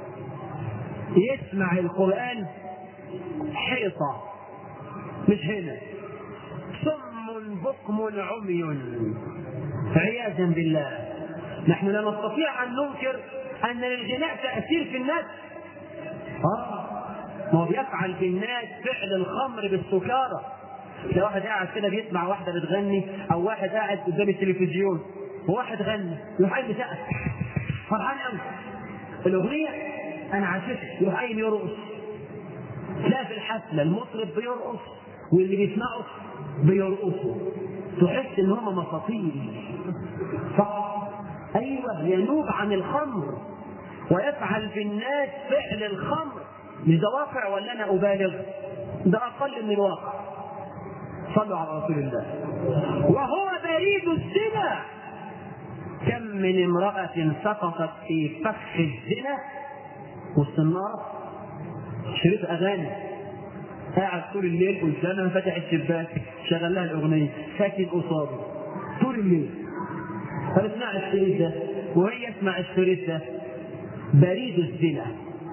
يسمع القران حيطه مش هنا صم بكم عمي عياذا بالله نحن لا نستطيع ان ننكر ان للغناء تاثير في الناس اه ما هو بيفعل بالناس فعل الخمر بالسكارى لو واحد قاعد كده بيسمع واحده بتغني او واحد قاعد قدام التلفزيون وواحد غني يروح قايم يسقف فرحان قوي الاغنيه انا عاشقها يروح قايم يرقص لا في الحفله المطرب بيرقص واللي بيسمعه بيرقصوا تحس ان هم مساطيل صح ايوه ينوب عن الخمر ويفعل في الناس فعل الخمر مش ده واقع ولا انا ابالغ ده اقل من الواقع صلوا على رسول الله وهو بريد الزنا كم من امرأة سقطت في فخ الزنا وسط النار شريط أغاني قاعد طول الليل قدامها فتح الشباك شغل لها الأغنية ساكن قصاده طول الليل فنسمع الشريط ده وهي يسمع الشريط ده بريد الزنا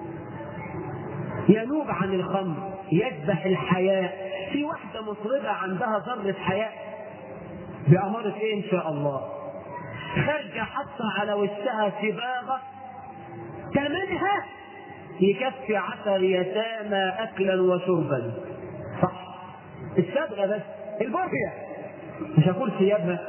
ينوب عن الخمر يذبح الحياء في واحدة مطربة عندها ذرة حياء بأمارة إيه إن شاء الله خارجة حاطة على وشها صباغة ثمنها يكفي عشر يتامى أكلا وشربا صح الصبغه بس البوفيه مش هقول ثيابها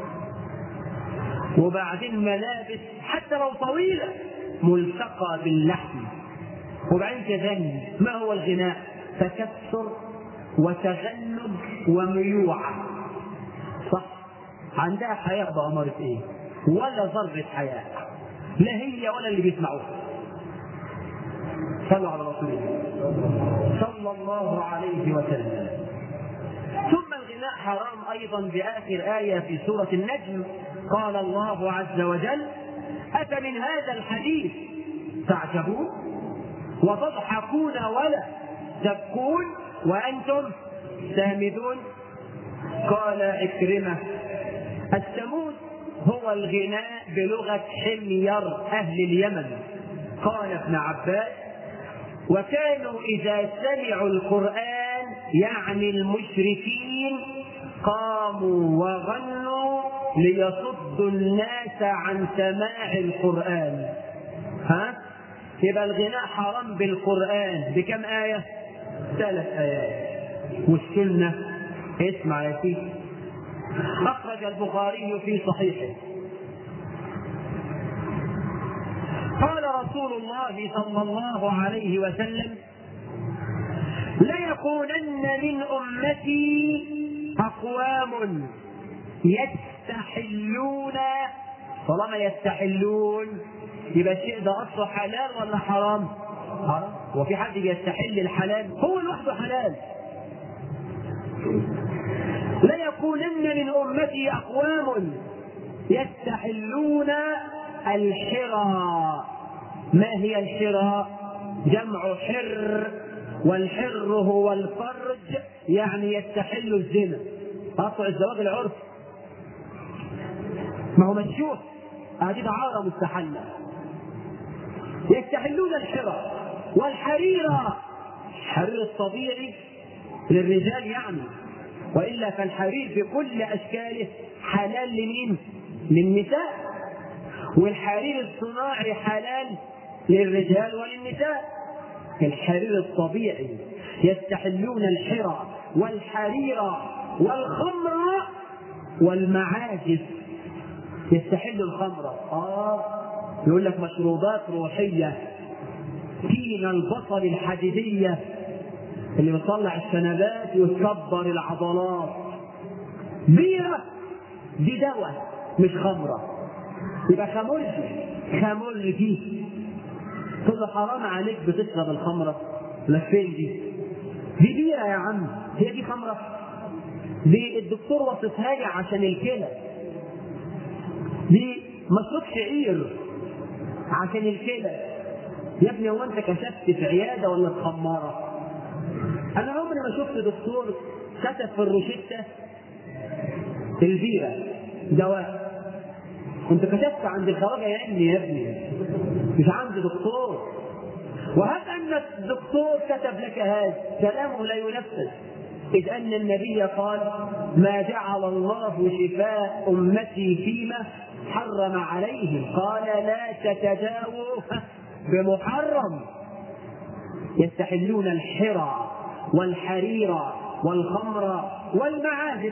وبعدين ملابس حتى لو طويله ملصقه باللحم وبعدين تغني ما هو الغناء تكسر وتغنج وميوعه صح عندها حياه بأمارة ايه ولا ذره حياه لا هي ولا اللي بيسمعوها صلوا على رسول الله صلى الله عليه وسلم ثم الغناء حرام ايضا باخر ايه في سوره النجم قال الله عز وجل افمن هذا الحديث تعجبون وتضحكون ولا تبكون وانتم سامدون قال عكرمه السمود هو الغناء بلغه حمير اهل اليمن قال ابن عباس وكانوا إذا سمعوا القرآن يعني المشركين قاموا وغنوا ليصدوا الناس عن سماع القرآن ها؟ يبقى الغناء حرام بالقرآن بكم آية؟ ثلاث آيات والسنة اسمع يا سيدي أخرج البخاري في صحيحه قال رسول الله صلى الله عليه وسلم ليكونن من امتي اقوام يستحلون طالما يستحلون يبقى الشيء ده اصله حلال ولا حرام؟ حرام وفي حد بيستحل الحلال هو لوحده حلال ليكونن من امتي اقوام يستحلون الحرى ما هي الحرى جمع حر والحر هو الفرج يعني يستحل الزنا اصل الزواج العرفي ما هو مشوه هذه دعارة مستحلة يستحلون الحرى والحريرة الحرير الطبيعي للرجال يعني والا فالحرير بكل اشكاله حلال لمين؟ للنساء والحرير الصناعي حلال للرجال وللنساء الحرير الطبيعي يستحلون الحرى والحرير والخمر والمعازف يستحل الخمر اه يقول لك مشروبات روحية تين البصل الحديدية اللي بتطلع الشنبات وتكبر العضلات بيرة دي دواء مش خمره يبقى خمرجي خمرجي تقول له حرام عليك بتشرب الخمرة لا فين دي دي بيرة يا عم هي دي خمرة دي الدكتور وصفها لي عشان الكلى دي مشروب شعير عشان الكلى يا ابني هو انت كشفت في عياده ولا في خماره؟ انا عمري ما شفت دكتور كتب في الروشته البيره دواء كنت كشفت عند الخواجه يا ابني يا ابني مش عند دكتور وهب ان الدكتور كتب لك هذا كلامه لا ينفذ إذ أن النبي قال ما جعل الله شفاء أمتي فيما حرم عليهم قال لا تتداووا بمحرم يستحلون الحرى والحرير والخمر والمعازف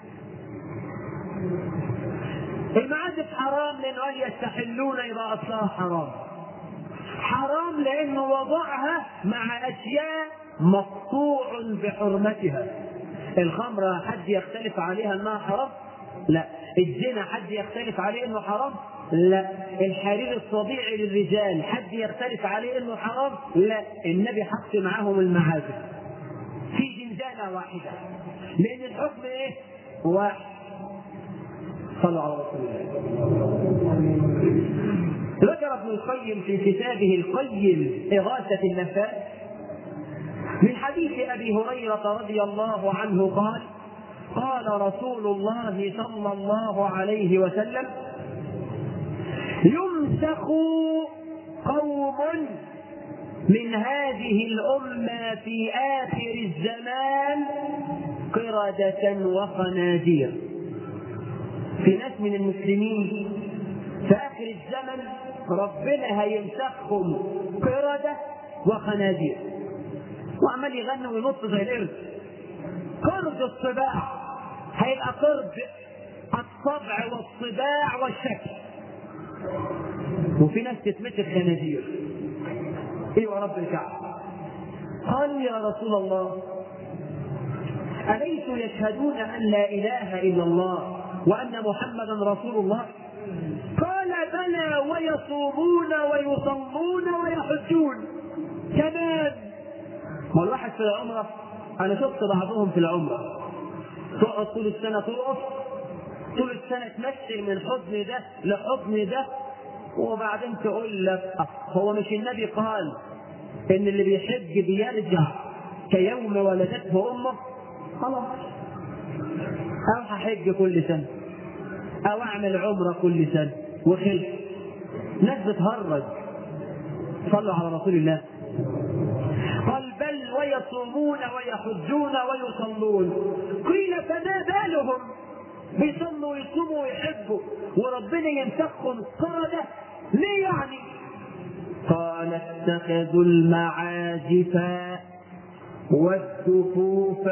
المعازف حرام لانه قال يستحلون يبقى اصلها حرام حرام لانه وضعها مع اشياء مقطوع بحرمتها الخمرة حد يختلف عليها انها حرام لا الزنا حد يختلف عليه انه حرام لا الحرير الطبيعي للرجال حد يختلف عليه انه حرام لا النبي حط معاهم المعازف في زنزانة واحدة لان الحكم ايه واحد صلوا على رسول الله ذكر ابن القيم في كتابه القيم إغاثة النفاس من حديث أبي هريرة رضي الله عنه قال قال رسول الله صلى الله عليه وسلم يمسخ قوم من هذه الأمة في آخر الزمان قردة وخنازير في ناس من المسلمين في آخر الزمن ربنا هيمسخهم قردة وخنازير وعمال يغني وينط زي القرد قرد الطباع هيبقى قرد الطبع والطباع والشكل وفي ناس تتمسك خنازير ايوه رب الكعبه قالوا يا رسول الله أليسوا يشهدون أن لا إله إلا الله وأن محمدا رسول الله قال بلى ويصومون ويصلون ويحجون كمان ما الواحد في العمرة أنا شفت بعضهم في العمرة تقعد طول السنة ترقص طول السنة تمشي من حضن ده لحضن ده وبعدين تقول لك آه، هو مش النبي قال إن اللي بيحج بيرجع كيوم ولدته أمه خلاص أو هحج كل سنة أو أعمل عمرة كل سنة وخلف ناس بتهرج صلوا على رسول الله قال بل ويصومون ويحجون ويصلون قيل فما بالهم بيصلوا ويصوموا ويحبوا وربنا يمسكهم قردة ليه يعني قال اتخذوا المعازف والدفوف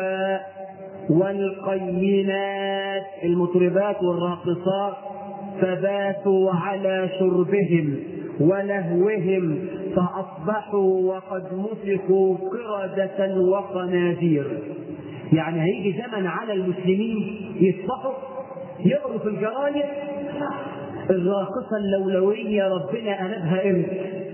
والقينات المطربات والراقصات فباتوا على شربهم ولهوهم فأصبحوا وقد مسكوا قردة وخنازير يعني هيجي زمن على المسلمين يصبحوا يقروا في الجرايد الراقصة اللولوية ربنا قلبها قرد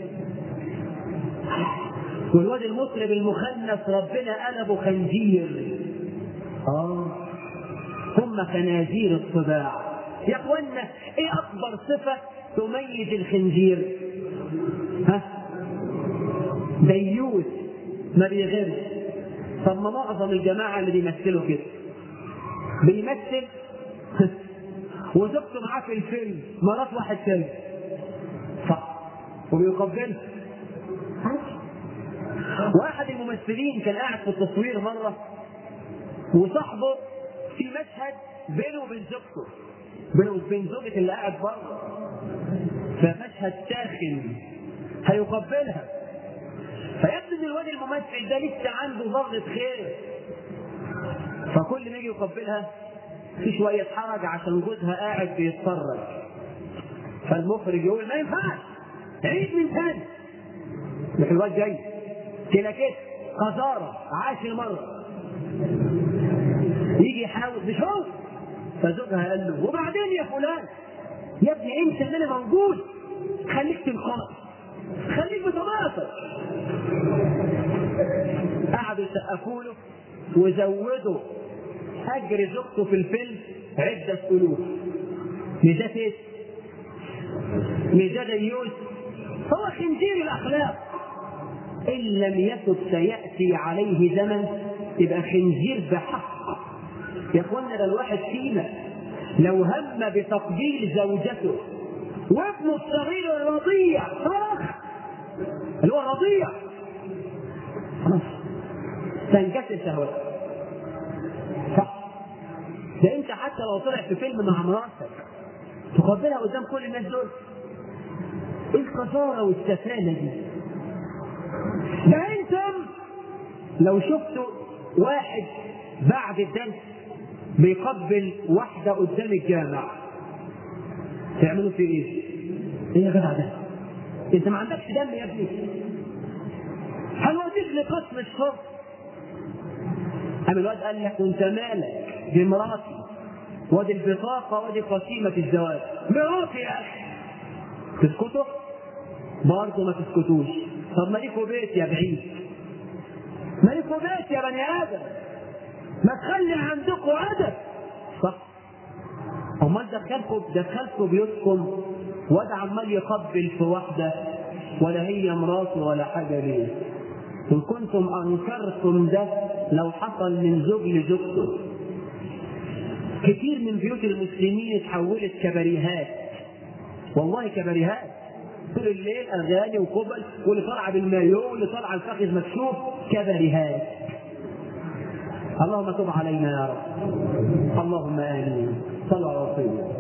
والواد المطرب المخنث ربنا قلبه خنزير اه هم خنازير الطباع يا اخوانا ايه اكبر صفه تميز الخنزير ها ديوث ما بيغيرش طب ما معظم الجماعه اللي بيمثلوا كده بيمثل وزوجته معاه في الفيلم مرات واحد تاني صح وبيقبلها واحد الممثلين كان قاعد في التصوير مره وصاحبه في مشهد بينه وبين زوجته بينه وبين زوجة اللي قاعد بره فمشهد ساخن هيقبلها فيبدو ان الواد الممثل ده لسه عنده ذرة خير فكل ما يجي يقبلها في شوية حرج عشان جوزها قاعد بيتفرج فالمخرج يقول ما ينفعش عيد من تاني مش الواد جاي كده كده قذارة عاشر مرة يجي يحاول مش هو فزوجها قال له وبعدين يا فلان يا ابني انت ان انا موجود خليك تلقائي خليك بطبيعتك قعدوا يسقفوا له وزودوا اجر زوجته في الفيلم عده الوف ميزات ايه؟ ميزات ديوس هو خنزير الاخلاق ان لم يكن سياتي عليه زمن يبقى خنزير بحق يا اخوانا ده الواحد فينا لو هم بتقبيل زوجته وابنه الصغير الرضيع صرخ اللي هو الرضيع خلاص تنكسر شهوته صح ده انت حتى لو طلع في فيلم مع مراتك تقبلها قدام كل الناس دول ايه القذاره والسفاله دي ده انتم لو شفتوا واحد بعد الدرس بيقبل واحدة قدام الجامع تعملوا فيه ايه؟ ايه يا جدع ده؟ انت ما عندكش دم يا ابني هنوديك لقسم الشرطة قام الواد قال لك وانت مالك دي مراتي وادي البطاقة وادي قسيمة الزواج مراتي يا اخي تسكتوا؟ برضه ما تسكتوش طب مالكوا بيت يا بعيد مالكوا بيت يا بني ادم ما تخلي عندكم ادب صح امال دخلكم دخلكم بيوتكم واد عمال يقبل في واحده ولا هي مراته ولا حاجه ليه ان كنتم انكرتم ده لو حصل من زوج لزوجته كتير من بيوت المسلمين اتحولت كبريهات والله كبريهات طول الليل اغاني وكبل واللي طالعه بالمايو واللي طالعه الفخذ مكشوف كبريهات اللهم تب علينا يا رب اللهم امين صلوا على رسول الله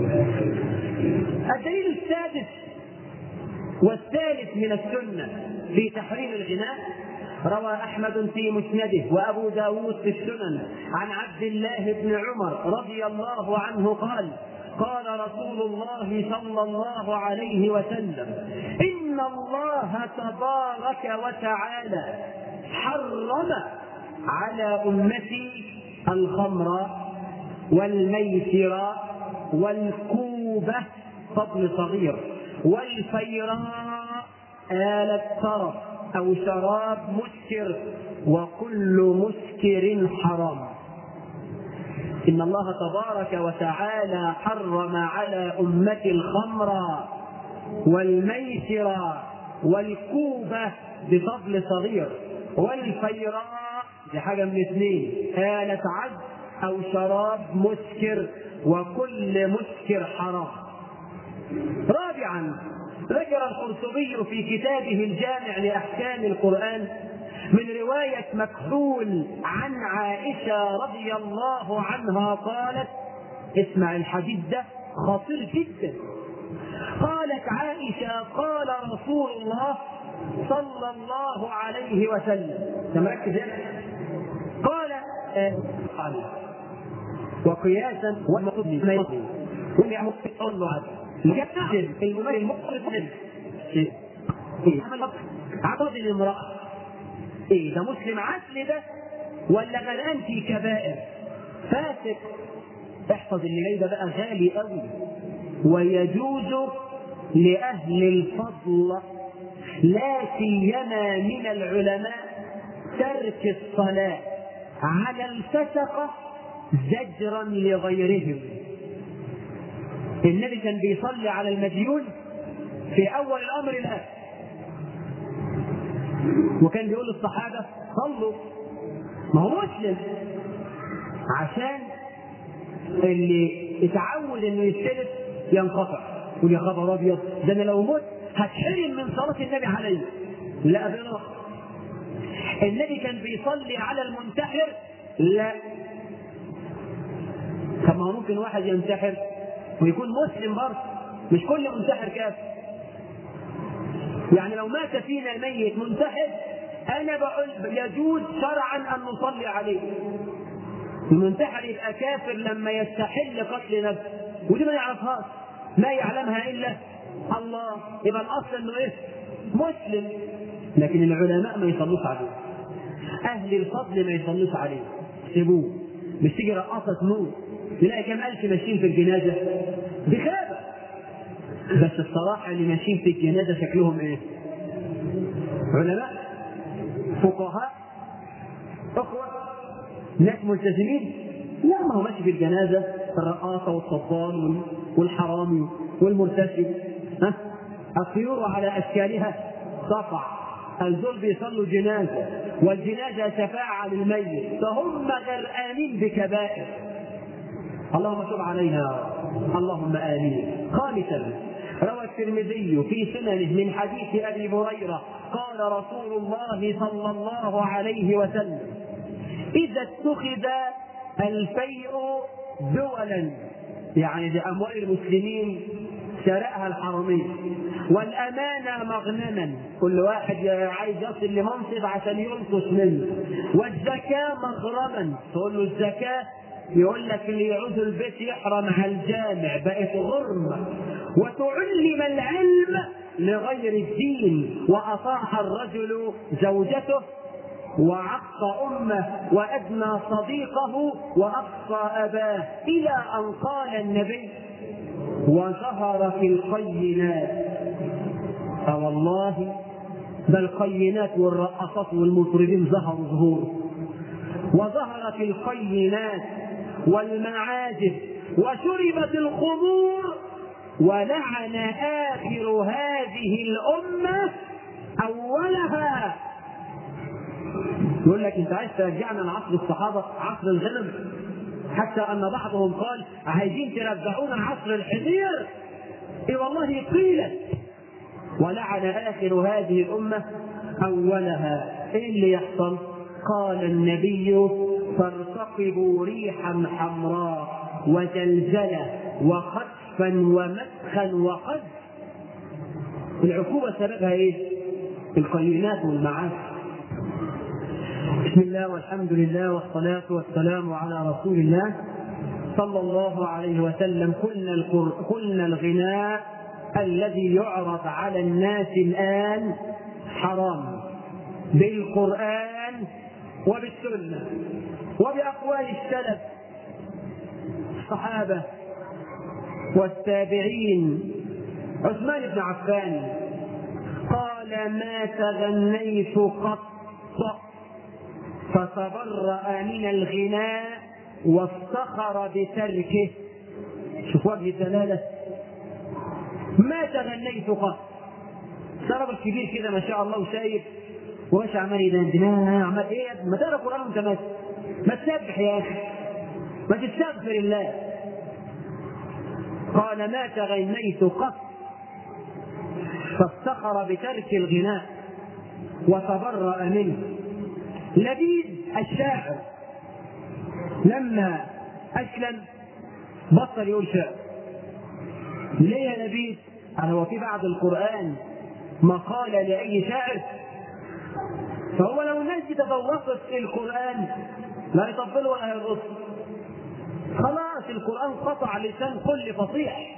الدليل السادس والثالث من السنه في تحريم الغناء روى أحمد في مسنده وأبو داود في السنن عن عبد الله بن عمر رضي الله عنه قال قال رسول الله صلى الله عليه وسلم إن الله تبارك وتعالى حرم على أمتي الخمر والميسر والكوبة فضل صغير والفيراء آلة طرف أو شراب مسكر وكل مسكر حرام إن الله تبارك وتعالى حرم على أمة الخمر والميسر والكوبة بفضل صغير والفيراء دي حاجة من اثنين آلة عد أو شراب مسكر وكل مسكر حرام رابعا ذكر القرطبي في كتابه الجامع لأحكام القرآن من رواية مكحول عن عائشة رضي الله عنها قالت اسمع الحديث ده خطير جدا قالت عائشة قال رسول الله صلى الله عليه وسلم تمركز قال آه قال وقياسا والمقصود ما يقول هم يعمل له هذا يقتل المقصد عقد الامرأة ايه ده مسلم عسل ده ولا غرقان في كبائر فاسق احفظ اللي جاي ده بقى غالي قوي ويجوز لأهل الفضل لا سيما من العلماء ترك الصلاة على الفسقة زجرا لغيرهم النبي كان بيصلي على المديون في أول الأمر الآن وكان بيقول للصحابة صلوا ما هو مسلم عشان اللي اتعود انه يستلف ينقطع يقول يا خبر ابيض ده انا لو مت هتحرم من صلاه النبي علي لا بلا النبي كان بيصلي على المنتحر لا طب ما هو ممكن واحد ينتحر ويكون مسلم برضه مش كل منتحر كافر يعني لو مات فينا الميت منتحر انا بقول يجوز شرعا ان نصلي عليه المنتحر يبقى كافر لما يستحل قتل نفسه ودي ما يعرفهاش ما يعلمها الا الله يبقى الاصل انه ايه مسلم لكن العلماء ما يصلوش عليه اهل الفضل ما يصلوش عليه سيبوه مش تيجي رقاصه تموت تلاقي كام الف ماشيين في الجنازه بخابه بس الصراحه اللي ماشيين في الجنازه شكلهم ايه علماء فقهاء اخوه ناس ملتزمين لا ما هو ماشي في الجنازه الرقاصه والصبان والحرامي والمرتشي ها الطيور على اشكالها تقع الزول بيصلوا جنازه والجنازه شفاعه للميت فهم غرقانين بكبائر اللهم تب علينا اللهم امين خامسا روى الترمذي في سننه من حديث ابي هريره قال رسول الله صلى الله عليه وسلم اذا اتخذ الفيء دولا يعني باموال المسلمين شرائها الحرمية والأمانة مغنما كل واحد عايز يصل لمنصب عشان ينقص منه والزكاة مغرما تقول له الزكاة يقول لك اللي يعوز البيت يحرم على الجامع بقت غرمة وتعلم العلم لغير الدين وأطاع الرجل زوجته وعق أمه وأدنى صديقه وأقصى أباه إلى أن قال النبي وظهر في القينات فوالله بل القينات والرقصات والمطربين ظهروا ظهور وظهر في القينات والمعازف وشربت الخمور ولعن آخر هذه الأمة أولها يقول لك أنت عايز ترجعنا لعصر الصحابة عصر الغنم حتى أن بعضهم قال عايزين ترجعونا عصر الحمير إي والله قيلت ولعن آخر هذه الأمة أولها إيه اللي يحصل؟ قال النبي فارتقبوا ريحا حمراء وزلزلة وخطفا ومسخا وقذف العقوبة سببها ايه؟ القينات والمعاصي بسم الله والحمد لله والصلاة والسلام على رسول الله صلى الله عليه وسلم قلنا القر... قلنا الغناء الذي يعرض على الناس الآن حرام بالقرآن وبالسنة وبأقوال السلف الصحابة والتابعين عثمان بن عفان قال ما تغنيت قط فتبرأ من الغناء وافتخر بتركه شوف وجه الدلالة ما تغنيت قط سرب الكبير كده ما شاء الله وشايف وماشي عمال يدندن عمال ايه يا ابني ما تقرا قران وانت ماشي ما تسبح يا اخي ما تستغفر الله قال ما تغنيت قط فافتخر بترك الغناء وتبرأ منه لبيد الشاعر لما أسلم بطل يقول شعر ليه يا لبيد؟ قال هو في بعد القرآن مقالة لأي شاعر فهو لو الناس دي تذوقت القرآن لا يطبل ولا يرقص خلاص القرآن قطع لسان كل فصيح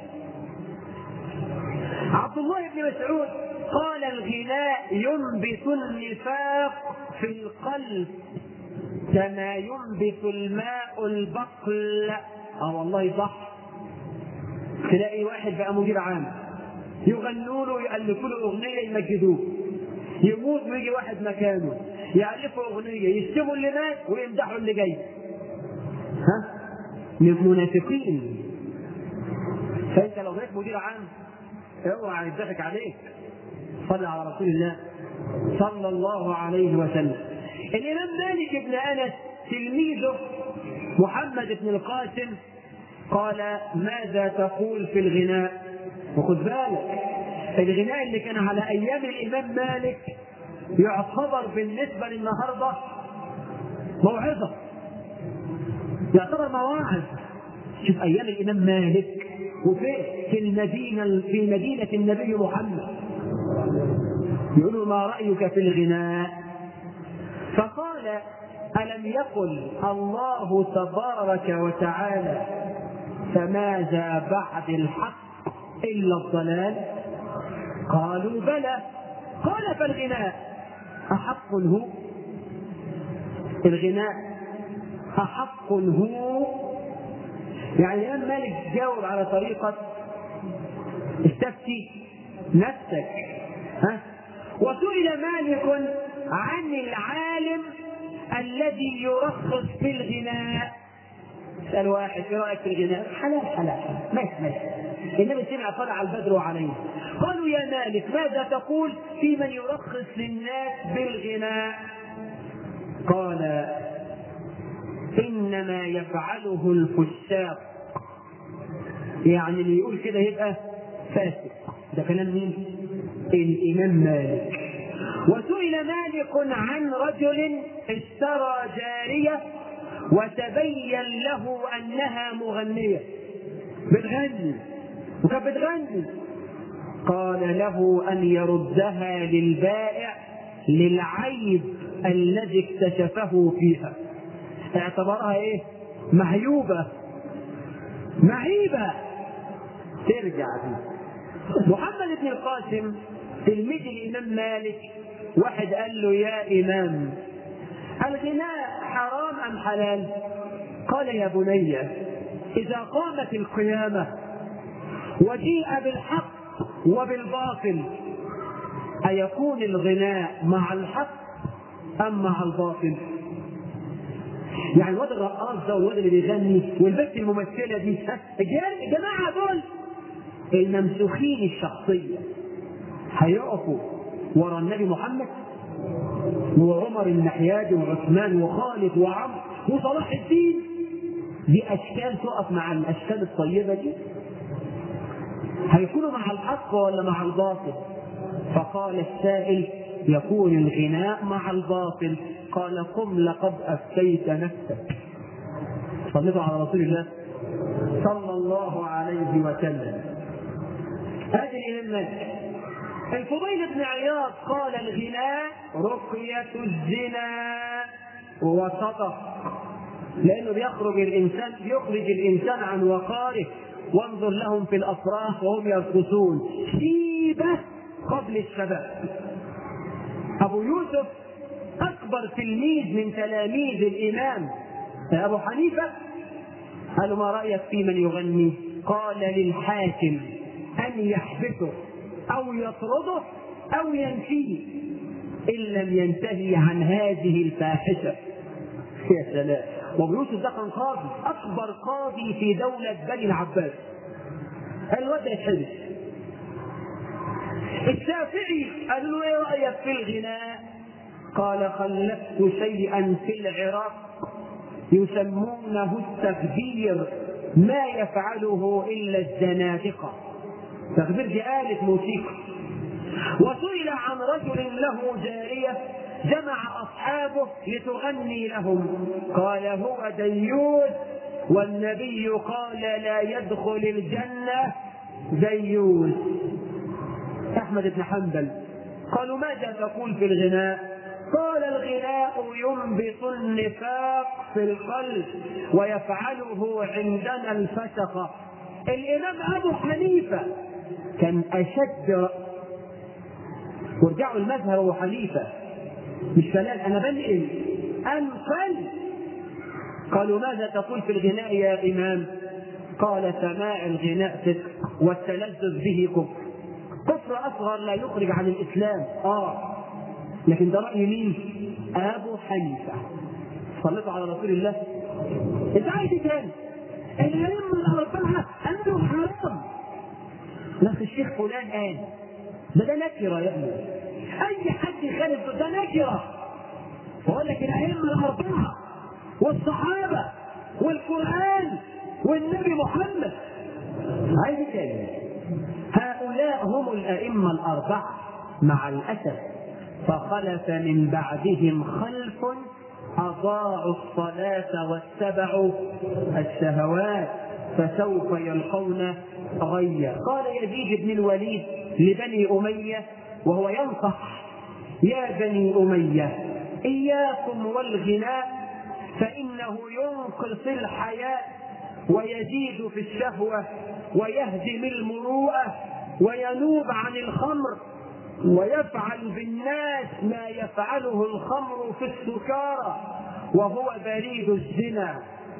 عبد الله بن مسعود قال الغناء ينبت النفاق في القلب كما ينبت الماء البقل اه والله صح تلاقي واحد بقى مدير عام يغنوا له يألفوا له أغنية يمجدوه يموت ويجي واحد مكانه يألفوا أغنية يشتموا اللي مات ويمدحوا اللي جاي ها منافقين فأنت لو بقيت مدير عام اوعى يضحك عليك صلى على رسول الله صلى الله عليه وسلم الامام مالك بن انس تلميذه محمد بن القاسم قال ماذا تقول في الغناء وخد بالك الغناء اللي كان على ايام الامام مالك يعتبر بالنسبه للنهارده موعظه يعتبر مواعظ شوف ايام الامام مالك وفين في المدينه في مدينه النبي محمد يقولوا ما رايك في الغناء فقال الم يقل الله تبارك وتعالى فماذا بعد الحق الا الضلال قالوا بلى قال فالغناء احق هو الغناء احق هو يعني الامام مالك جاوب على طريقه استفتي نفسك ها وسئل مالك عن العالم الذي يرخص في الغناء سأل واحد ايه رايك في الغناء؟ حلال حلال ماشي ماشي النبي سمع طلع البدر عليه قالوا يا مالك ماذا تقول في من يرخص للناس بالغناء؟ قال انما يفعله الفساق يعني اللي يقول كده يبقى فاسق ده كلام مين؟ الامام مالك وسئل مالك عن رجل اشترى جاريه وتبين له انها مغنيه بتغني وكانت بتغني قال له ان يردها للبائع للعيب الذي اكتشفه فيها اعتبرها ايه معيوبه معيبه ترجع دي محمد بن القاسم تلميذ الامام مالك واحد قال له يا امام الغناء حرام ام حلال قال يا بني اذا قامت القيامه وجيء بالحق وبالباطل ايكون الغناء مع الحق ام مع الباطل يعني الواد الرقاص ده والواد اللي بيغني والبنت الممثله دي الجماعه دول الممسوخين الشخصيه هيقفوا ورا النبي محمد وعمر النحيادي وعثمان وخالد وعمرو وصلاح الدين دي اشكال تقف مع الاشكال الطيبه دي هيكونوا مع الحق ولا مع الباطل فقال السائل يكون الغناء مع الباطل قال قم لقد افتيت نفسك صلوا على رسول الله صلى الله عليه وسلم هذه الامام مالك الفضيل بن عياض قال الغناء رقية الزنا وصدق لأنه بيخرج الإنسان بيخرج الإنسان عن وقاره وانظر لهم في الأفراح وهم يرقصون شيبة قبل الشباب أبو يوسف أكبر تلميذ من تلاميذ الإمام أبو حنيفة قالوا ما رأيك في من يغني قال للحاكم أن يحبسه أو يطرده أو ينفيه إن لم ينتهي عن هذه الفاحشة يا سلام وابو يوسف ده كان قاضي أكبر قاضي في دولة بني العباس الواد يتحبس الشافعي قال له ايه رايك في الغناء؟ قال خلفت شيئا في العراق يسمونه التكبير ما يفعله الا الزنادقه تكبير دي آلة موسيقى وسئل عن رجل له جارية جمع أصحابه لتغني لهم قال هو ديوث والنبي قال لا يدخل الجنة ديوث أحمد بن حنبل قالوا ماذا تقول في الغناء قال الغناء ينبت النفاق في القلب ويفعله عندنا الفسقة الإمام أبو حنيفة كان أشد وارجعوا المذهب أبو حنيفة مش كلام أنا بنقل أنقل قالوا ماذا تقول في الغناء يا إمام قال سماع الغناء فسق والتلذذ به كفر كفر اصغر لا يخرج عن الاسلام اه لكن ده راي مين؟ ابو حنيفه صليتوا على رسول الله انت عايز ايه تاني؟ الائمه الاربعه قالوا حرام نفس الشيخ فلان قال ده ده نكره يا ابني اي حد يخالف ده نكره بقول لك الائمه الاربعه والصحابه والقران والنبي محمد عايز ايه تاني؟ هؤلاء هم الأئمة الأربعة مع الأسف فخلف من بعدهم خلف أضاعوا الصلاة واتبعوا الشهوات فسوف يلقون غيا قال يزيد بن الوليد لبني أمية وهو ينصح يا بني أمية إياكم والغناء فإنه ينقص الحياة ويزيد في الشهوة ويهدم المروءة وينوب عن الخمر ويفعل بالناس ما يفعله الخمر في السكارى وهو بريد الزنا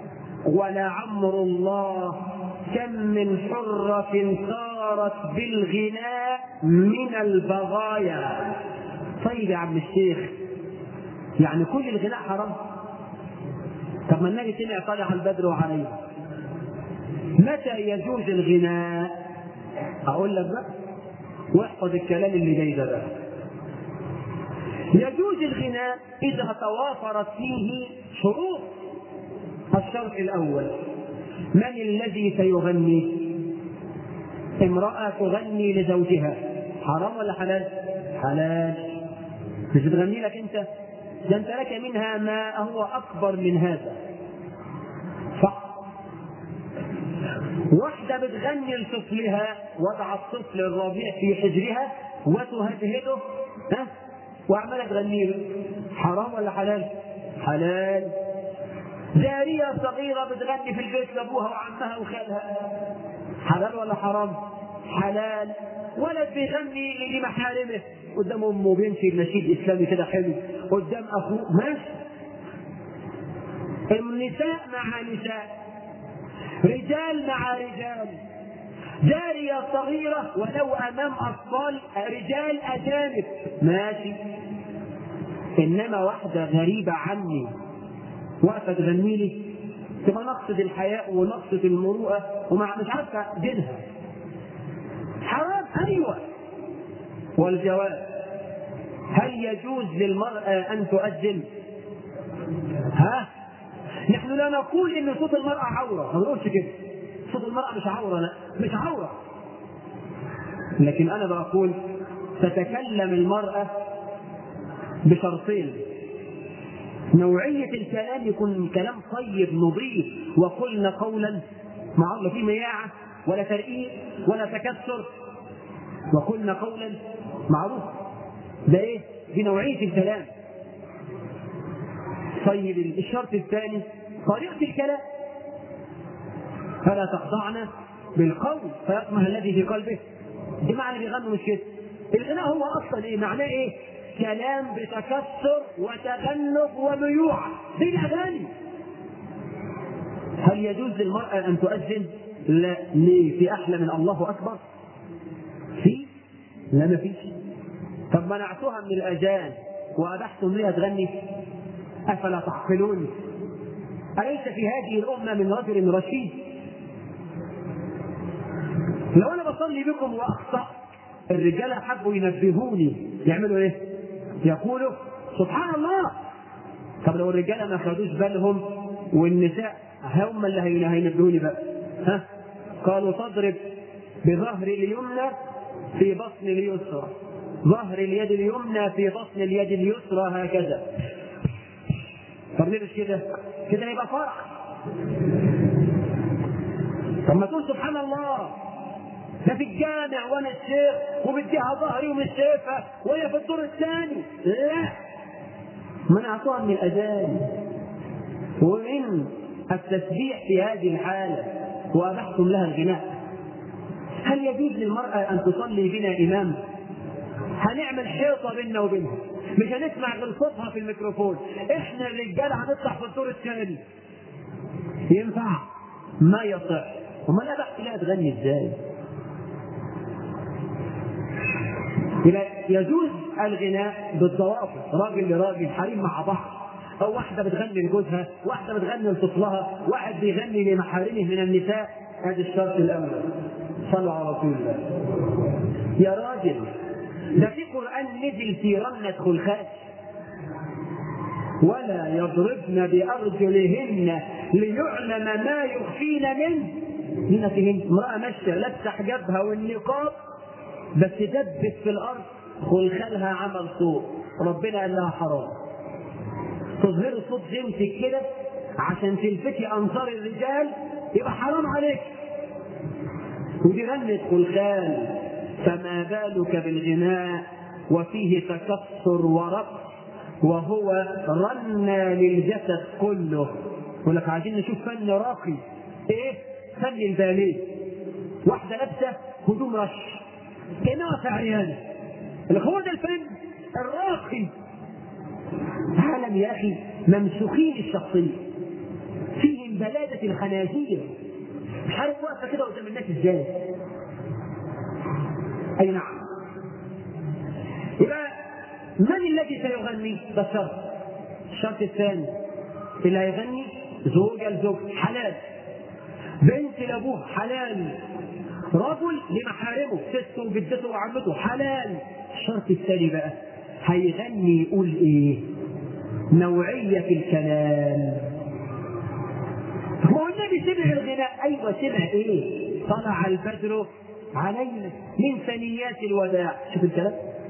ولعمر الله كم من حرة صارت بالغناء من البغايا طيب يا عم الشيخ يعني كل الغناء حرام طب ما النبي سمع طلع البدر وعليه متى يجوز الغناء اقول لك بقى واحفظ الكلام اللي جاي ده بقى يجوز الغناء اذا توافرت فيه شروط الشرط الاول من الذي سيغني امراه تغني لزوجها حرام ولا حلال حلال مش بتغني لك انت ده انت لك منها ما هو اكبر من هذا صح واحدة بتغني لطفلها وضع الطفل الرضيع في حجرها وتهدهده ها وعمالة تغني له حرام ولا حلال؟ حلال جارية صغيرة بتغني في البيت لأبوها وعمها وخالها حلال ولا حرام؟ حلال ولد بيغني لمحارمه قدام امه بيمشي بنشيد اسلامي كده حلو قدام اخوه ماشي النساء مع نساء رجال مع رجال جارية صغيرة ولو أمام أطفال رجال أجانب ماشي إنما واحدة غريبة عني واقفة تغني لي تبقى نقصد الحياء ونقصد المروءة ومع مش عارفة دينها حرام أيوة والجواب هل يجوز للمرأة أن تؤذن؟ ها؟ نحن لا نقول ان صوت المرأة عورة ما نقولش كده صوت المرأة مش عورة لا مش عورة لكن انا بقول تتكلم المرأة بشرطين نوعية الكلام يكون كلام طيب نظيف وقلنا قولا مع الله في مياعة ولا ترقيق ولا تكسر وقلنا قولا معروف ده ايه؟ دي نوعية الكلام طيب الشرط الثاني طريقة الكلام فلا تخضعن بالقول فيطمع الذي في قلبه دي معنى بيغنوا مش كده الغناء هو اصلا ايه معناه ايه كلام بتكسر وتغنب وميوعة دي الاغاني هل يجوز للمرأة أن تؤذن؟ لا ليه؟ في أحلى من الله أكبر؟ في؟ لا ما فيش. طب منعتها من الأذان وأبحتم لها تغني؟ أفلا تعقلون؟ أليس في هذه الأمة من رجل رشيد؟ لو أنا بصلي بكم وأخطأ الرجالة حبوا ينبهوني يعملوا إيه؟ يقولوا سبحان الله طب لو الرجالة ما خدوش بالهم والنساء هم اللي هين- هينبهوني بقى ها قالوا تضرب بظهر اليمنى في بطن اليسرى ظهر اليد اليمنى في بطن اليد اليسرى هكذا طب ليه مش كده؟ كده يبقى فرح طب ما تقول سبحان الله ده في الجامع وانا الشيخ وبديها ظهري ومش شايفها وهي في الدور الثاني لا منعتها من الاذان ومن التسبيح في هذه الحالة وأبحتم لها الغناء هل يجوز للمرأة أن تصلي بنا إمام؟ هنعمل حيطة بيننا وبينها مش هنسمع غير صوتها في الميكروفون احنا الرجالة هنطلع في الدور الثاني ينفع؟ ما يصح امال انا بحكي لها تغني ازاي؟ يبقى يجوز الغناء بالضوابط راجل لراجل حريم مع بعض او واحده بتغني لجوزها واحده بتغني لطفلها واحد بيغني لمحارمه من النساء هذا الشرط الاول صلوا على رسول الله يا راجل ده في قران نزل في رنه خلخال ولا يضربن بارجلهن ليعلم ما يخفين منه زينتهن امراه ماشيه لابسه حجابها والنقاب بس دبت في الارض خلخالها عمل صوت ربنا قال لها حرام تظهري صوت جنسك كده عشان تلفتي انظار الرجال يبقى حرام عليك ودي غنت خلخال فما بالك بالغناء وفيه تكسر ورقص وهو رنى للجسد كله يقول لك عايزين نشوف فن راقي ايه فن الباليه واحده لابسه هدوم رش كانها في عريانه يقول لك هو ده الفن الراقي عالم يا اخي ممسوخين الشخصيه فيهم بلاده الخنازير مش عارف واقفه كده قدام الناس ازاي اي نعم يبقى من الذي سيغني ده الشرط الشرط الثاني اللي هيغني زوجة لزوج حلال بنت لابوه حلال رجل لمحارمه سته وجدته وعمته حلال الشرط الثاني بقى هيغني يقول ايه نوعية الكلام هو النبي سمع الغناء ايوه سمع ايه طلع البدر علينا من ثنيات الوداع شوف الكلام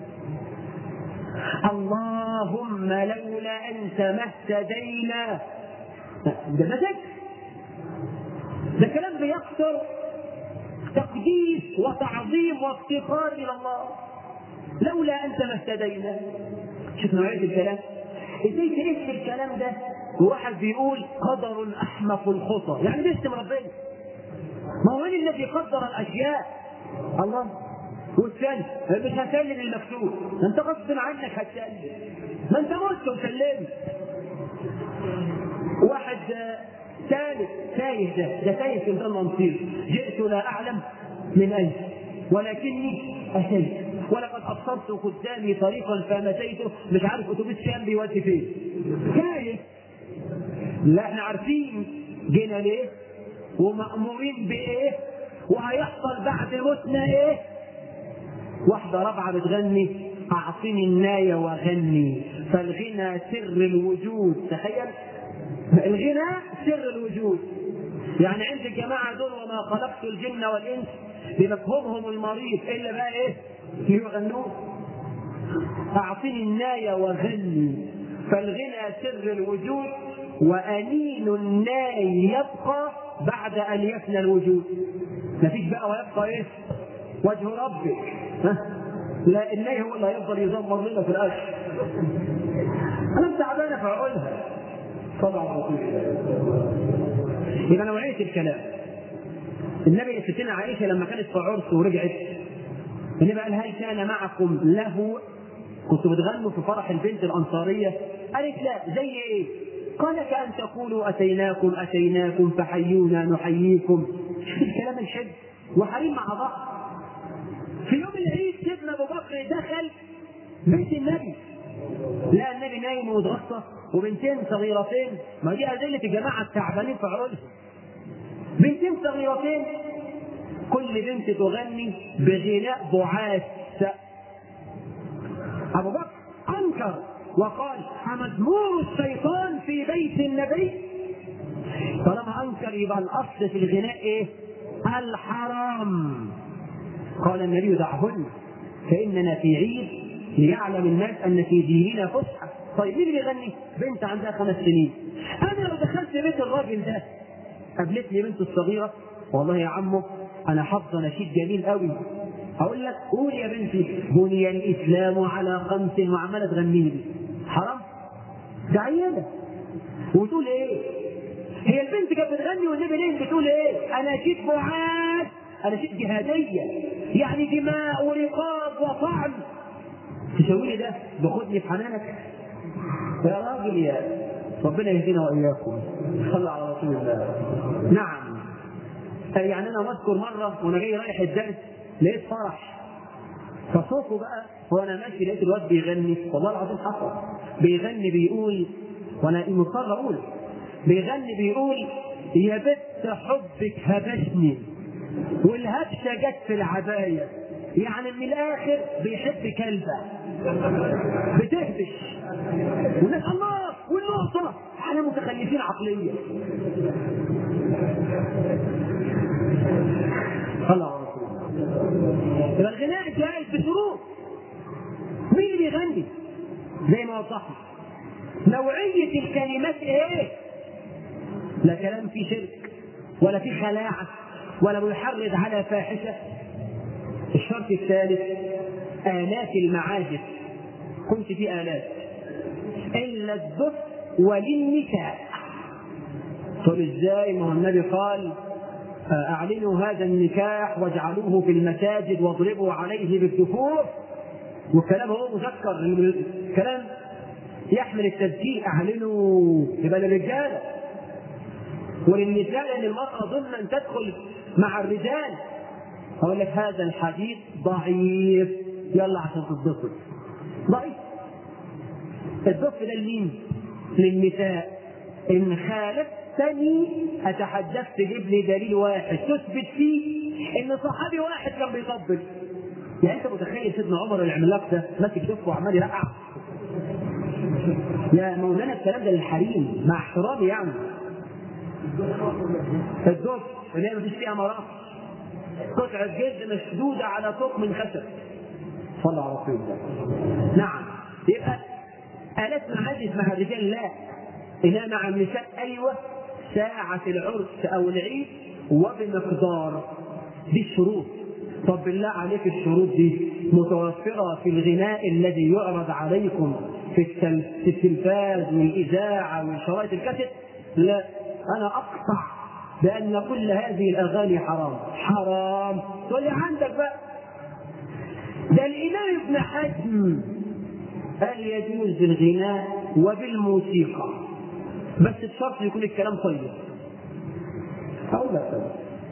اللهم لولا انت ما اهتدينا ده مزاج ده كلام بيكثر تقديس وتعظيم وافتقار الى الله لولا انت ما اهتدينا شوف نوعيه الكلام ازاي تقيس الكلام ده وواحد بيقول قدر احمق الخطى يعني بيشتم ربنا ما هو مين الذي قدر الاشياء الله والثاني مش هسلم المكتوب ما انت غصب عنك هتسلم ما انت مت وسلمت واحد ثالث تايه ده ده تايه في ميدان منصير جئت لا اعلم من اين ولكني اتيت ولقد ابصرت قدامي طريقا فمشيته مش عارف اتوبيس كام بيودي فين تايه لا احنا عارفين جينا ليه ومأمورين بايه وهيحصل بعد موتنا ايه واحدة رابعة بتغني أعطني الناية وغني فالغنى سر الوجود تخيل الغنى سر الوجود يعني عند الجماعة دول وما خلقت الجن والإنس بمفهومهم المريض إلا بقى إيه يغنون أعطني الناية وغني فالغنى سر الوجود وأنين الناي يبقى بعد أن يفنى الوجود مفيش بقى ويبقى إيه وجه ربك ها؟ لا الناي هو اللي هيفضل يزمر لنا في الاكل انا تعبانه في عقولها طبعا يبقى نوعيه الكلام النبي ستنا عائشه لما كانت في عرس ورجعت النبي قال هل كان معكم له كنتوا بتغنوا في فرح البنت الانصاريه قالت لا زي ايه قال كأن تقولوا أتيناكم أتيناكم فحيونا نحييكم شوف الكلام الحلو وحريم مع بعض في يوم العيد سيدنا أبو بكر دخل بيت النبي لا النبي نايم ومتغطى وبنتين صغيرتين ما دي أدلة الجماعة التعبانين في عروسهم بنتين صغيرتين كل بنت تغني بغناء بعاث أبو بكر أنكر وقال أمزمور الشيطان في بيت النبي طالما أنكر يبقى الأصل في الغناء إيه؟ الحرام قال النبي دعهن فإننا في عيد ليعلم الناس أن في ديننا فسحة طيب مين اللي يغني؟ بنت عندها خمس سنين أنا لو دخلت بيت الراجل ده قابلتني بنته الصغيرة والله يا عمو أنا حافظة نشيد جميل قوي أقول لك قول يا بنتي بني الإسلام على خمس وعمالة تغني لي حرام ده عيالة وتقول إيه؟ هي البنت كانت بتغني والنبي ليه بتقول إيه؟ أناشيد بعاد أناشيد جهادية يعني دماء ورقاب وطعن تسوي لي ده باخدني في حنانك يا راجل يا ربنا يهدينا واياكم صلى على رسول الله نعم يعني انا اذكر مره وانا جاي رايح الدرس لقيت فرح فصوته بقى وانا ماشي لقيت الواد بيغني والله العظيم حصل بيغني بيقول وانا مضطر اقول بيغني بيقول يا بت حبك هبشني والهبشه جت في العبايه يعني من الاخر بيحب كلبه بتهبش والناس الله والنقطه احنا متخلفين عقليا صلى على رسول الله يبقى الغناء جائز بشروط مين اللي بيغني زي ما وضحنا نوعية الكلمات ايه لا كلام فيه شرك ولا فيه خلاعة ولا بيحرض على فاحشة الشرط الثالث آلات المعازف كنت في آلات إلا الدف وللنساء طب ازاي ما هو النبي قال أعلنوا هذا النكاح واجعلوه في المساجد واضربوا عليه بالدفوف والكلام هو مذكر الكلام يحمل التذكير أعلنوا يبقى للرجال وللنساء لأن المرأة ضمن أن تدخل مع الرجال أقول لك هذا الحديث ضعيف يلا عشان تتبسط ضعيف الدف ده لمين؟ للنساء إن خالفتني أتحدثت تجيب لي دليل واحد تثبت فيه إن صحابي واحد كان بيطبل يعني أنت متخيل سيدنا عمر العملاق ده ماسك دف وعمال يرقع يا مولانا الكلام ده للحريم مع احترامي يعني الدف اللي هي مفيش فيها مراحل قطعة جلد مشدودة على طوق من خشب صلى على رسول الله نعم يبقى آلات معازف مع الرجال لا إنما مع النساء أيوة ساعة العرس أو العيد وبمقدار دي الشروط طب بالله عليك الشروط دي متوفرة في الغناء الذي يعرض عليكم في التلفاز والإذاعة وشرائط الكاسيت لا أنا أقطع بأن كل هذه الأغاني حرام حرام تقول لي عندك بقى ده الإمام ابن حزم قال يجوز بالغناء وبالموسيقى بس بشرط يكون الكلام طيب أو لا طيب.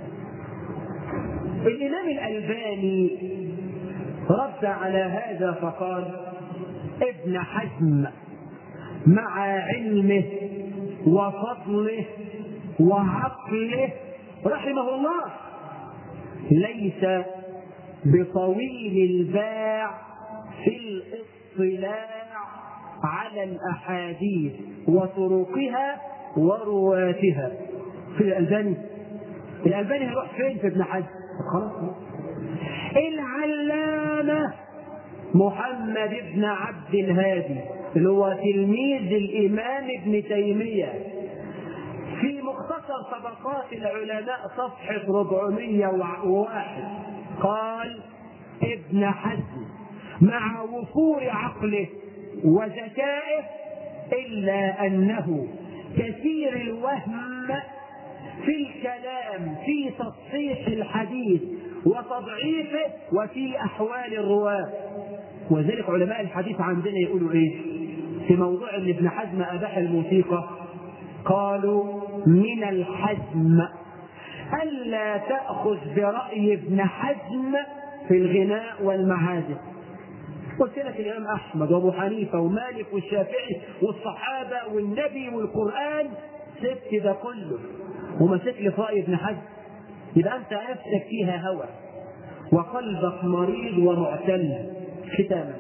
الإمام الألباني رد على هذا فقال ابن حزم مع علمه وفضله وعقله رحمه الله ليس بطويل الباع في الاطلاع على الاحاديث وطرقها ورواتها في الالباني الالباني هيروح فين في ابن حزم خلاص العلامه محمد بن عبد الهادي اللي هو تلميذ الامام ابن تيميه في مختصر طبقات العلماء صفحة 401 قال ابن حزم مع وفور عقله وذكائه إلا أنه كثير الوهم في الكلام في تصحيح الحديث وتضعيفه وفي احوال الرواه وذلك علماء الحديث عندنا يقولوا ايه في موضوع ان ابن حزم اباح الموسيقى قالوا من الحزم الا تاخذ براي ابن حزم في الغناء والمعازف قلت لك الامام احمد وابو حنيفه ومالك والشافعي والصحابه والنبي والقران سبت ده كله ومسك لي في راي ابن حزم يبقى انت نفسك فيها هوى وقلبك مريض ومعتل ختاما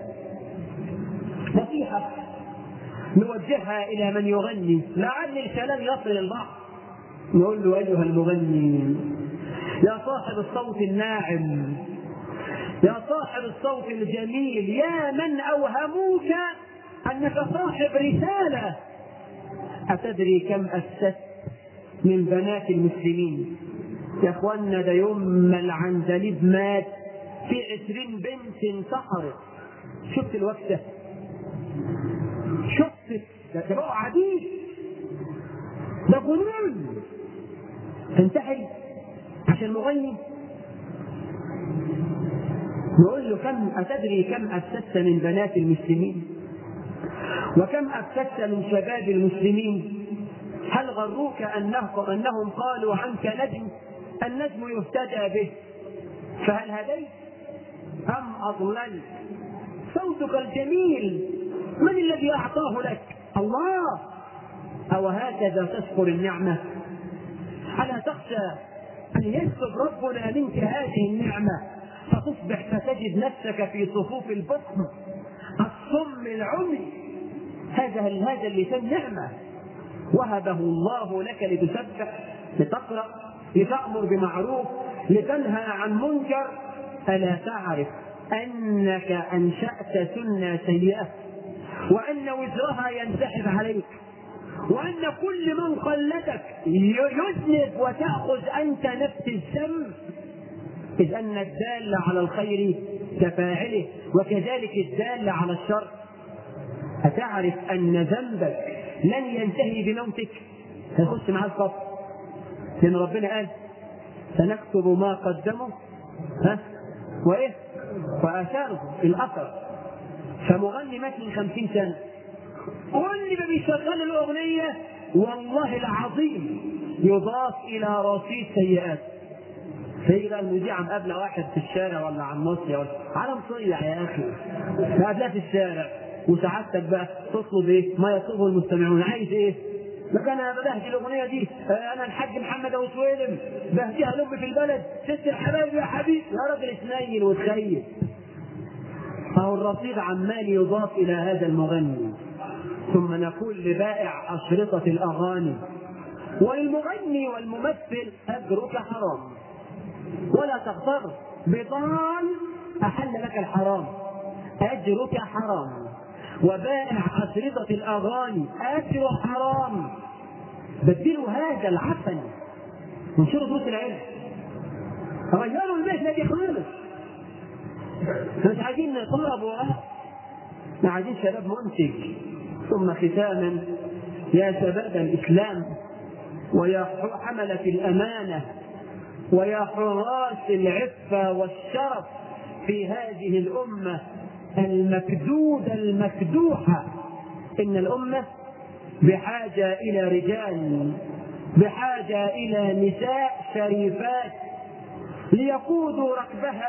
نصيحه نوجهها الى من يغني لعل الكلام يصل البعض نقول له ايها المغني يا صاحب الصوت الناعم يا صاحب الصوت الجميل يا من اوهموك انك صاحب رساله اتدري كم اسست من بنات المسلمين يا اخوانا ده يوم ما العندليب مات في عشرين بنت انتحرت شفت الوقت ده شفت ده ده بقوا عديد ده جنون تنتحر عشان مغني نقول له كم أتدري كم أفسدت من بنات المسلمين وكم أفسدت من شباب المسلمين هل غروك أنهم, أنهم قالوا عنك نجم النجم يهتدى به فهل هديت أم أضللت صوتك الجميل من الذي أعطاه لك الله أو هكذا تشكر النعمة ألا تخشى أن يسلب ربنا منك هذه النعمة فتصبح فتجد نفسك في صفوف البطن الصم العمي هذا هذا اللسان نعمة وهبه الله لك لتسبح لتقرأ لتأمر بمعروف لتنهى عن منكر ألا تعرف أنك أنشأت سنة سيئة وأن وزرها ينسحب عليك وأن كل من قلدك يذنب وتأخذ أنت نفس الذنب إذ أن الدال على الخير كفاعله وكذلك الدال على الشر أتعرف أن ذنبك لن ينتهي بموتك هيخش معاه الصف لأن ربنا قال سنكتب ما قدموا ها وإيه وآثاره الأثر فمغني مات من خمسين سنة كل ما بيشغل الأغنية والله العظيم يضاف إلى رصيد سيئات فيجي بقى المذيع مقابله واحد في الشارع ولا على النصية ولا على مصيع يا اخي مقابلها في الشارع وسعادتك بقى تطلب ايه؟ ما يطلبه المستمعون عايز ايه؟ لك انا بهدي الاغنيه دي انا الحاج محمد ابو سويلم بهديها لامي في البلد ست الحبايب يا حبيبي يا راجل اتنين وتخيل فهو الرصيد عمال يضاف الى هذا المغني ثم نقول لبائع اشرطه الاغاني وللمغني والممثل اجرك حرام ولا تغتر بضال أحل لك الحرام أجرك حرام وبائع أشرطة الأغاني أجر حرام بدلوا هذا العفن انشروا دروس العلم غيروا المهنة دي خالص مش عايزين طلب وراء احنا عايزين شباب منتج ثم ختاما يا شباب الإسلام ويا حملة الأمانة ويا حراس العفة والشرف في هذه الأمة المكدودة المكدوحة إن الأمة بحاجة إلى رجال بحاجة إلى نساء شريفات ليقودوا ركبها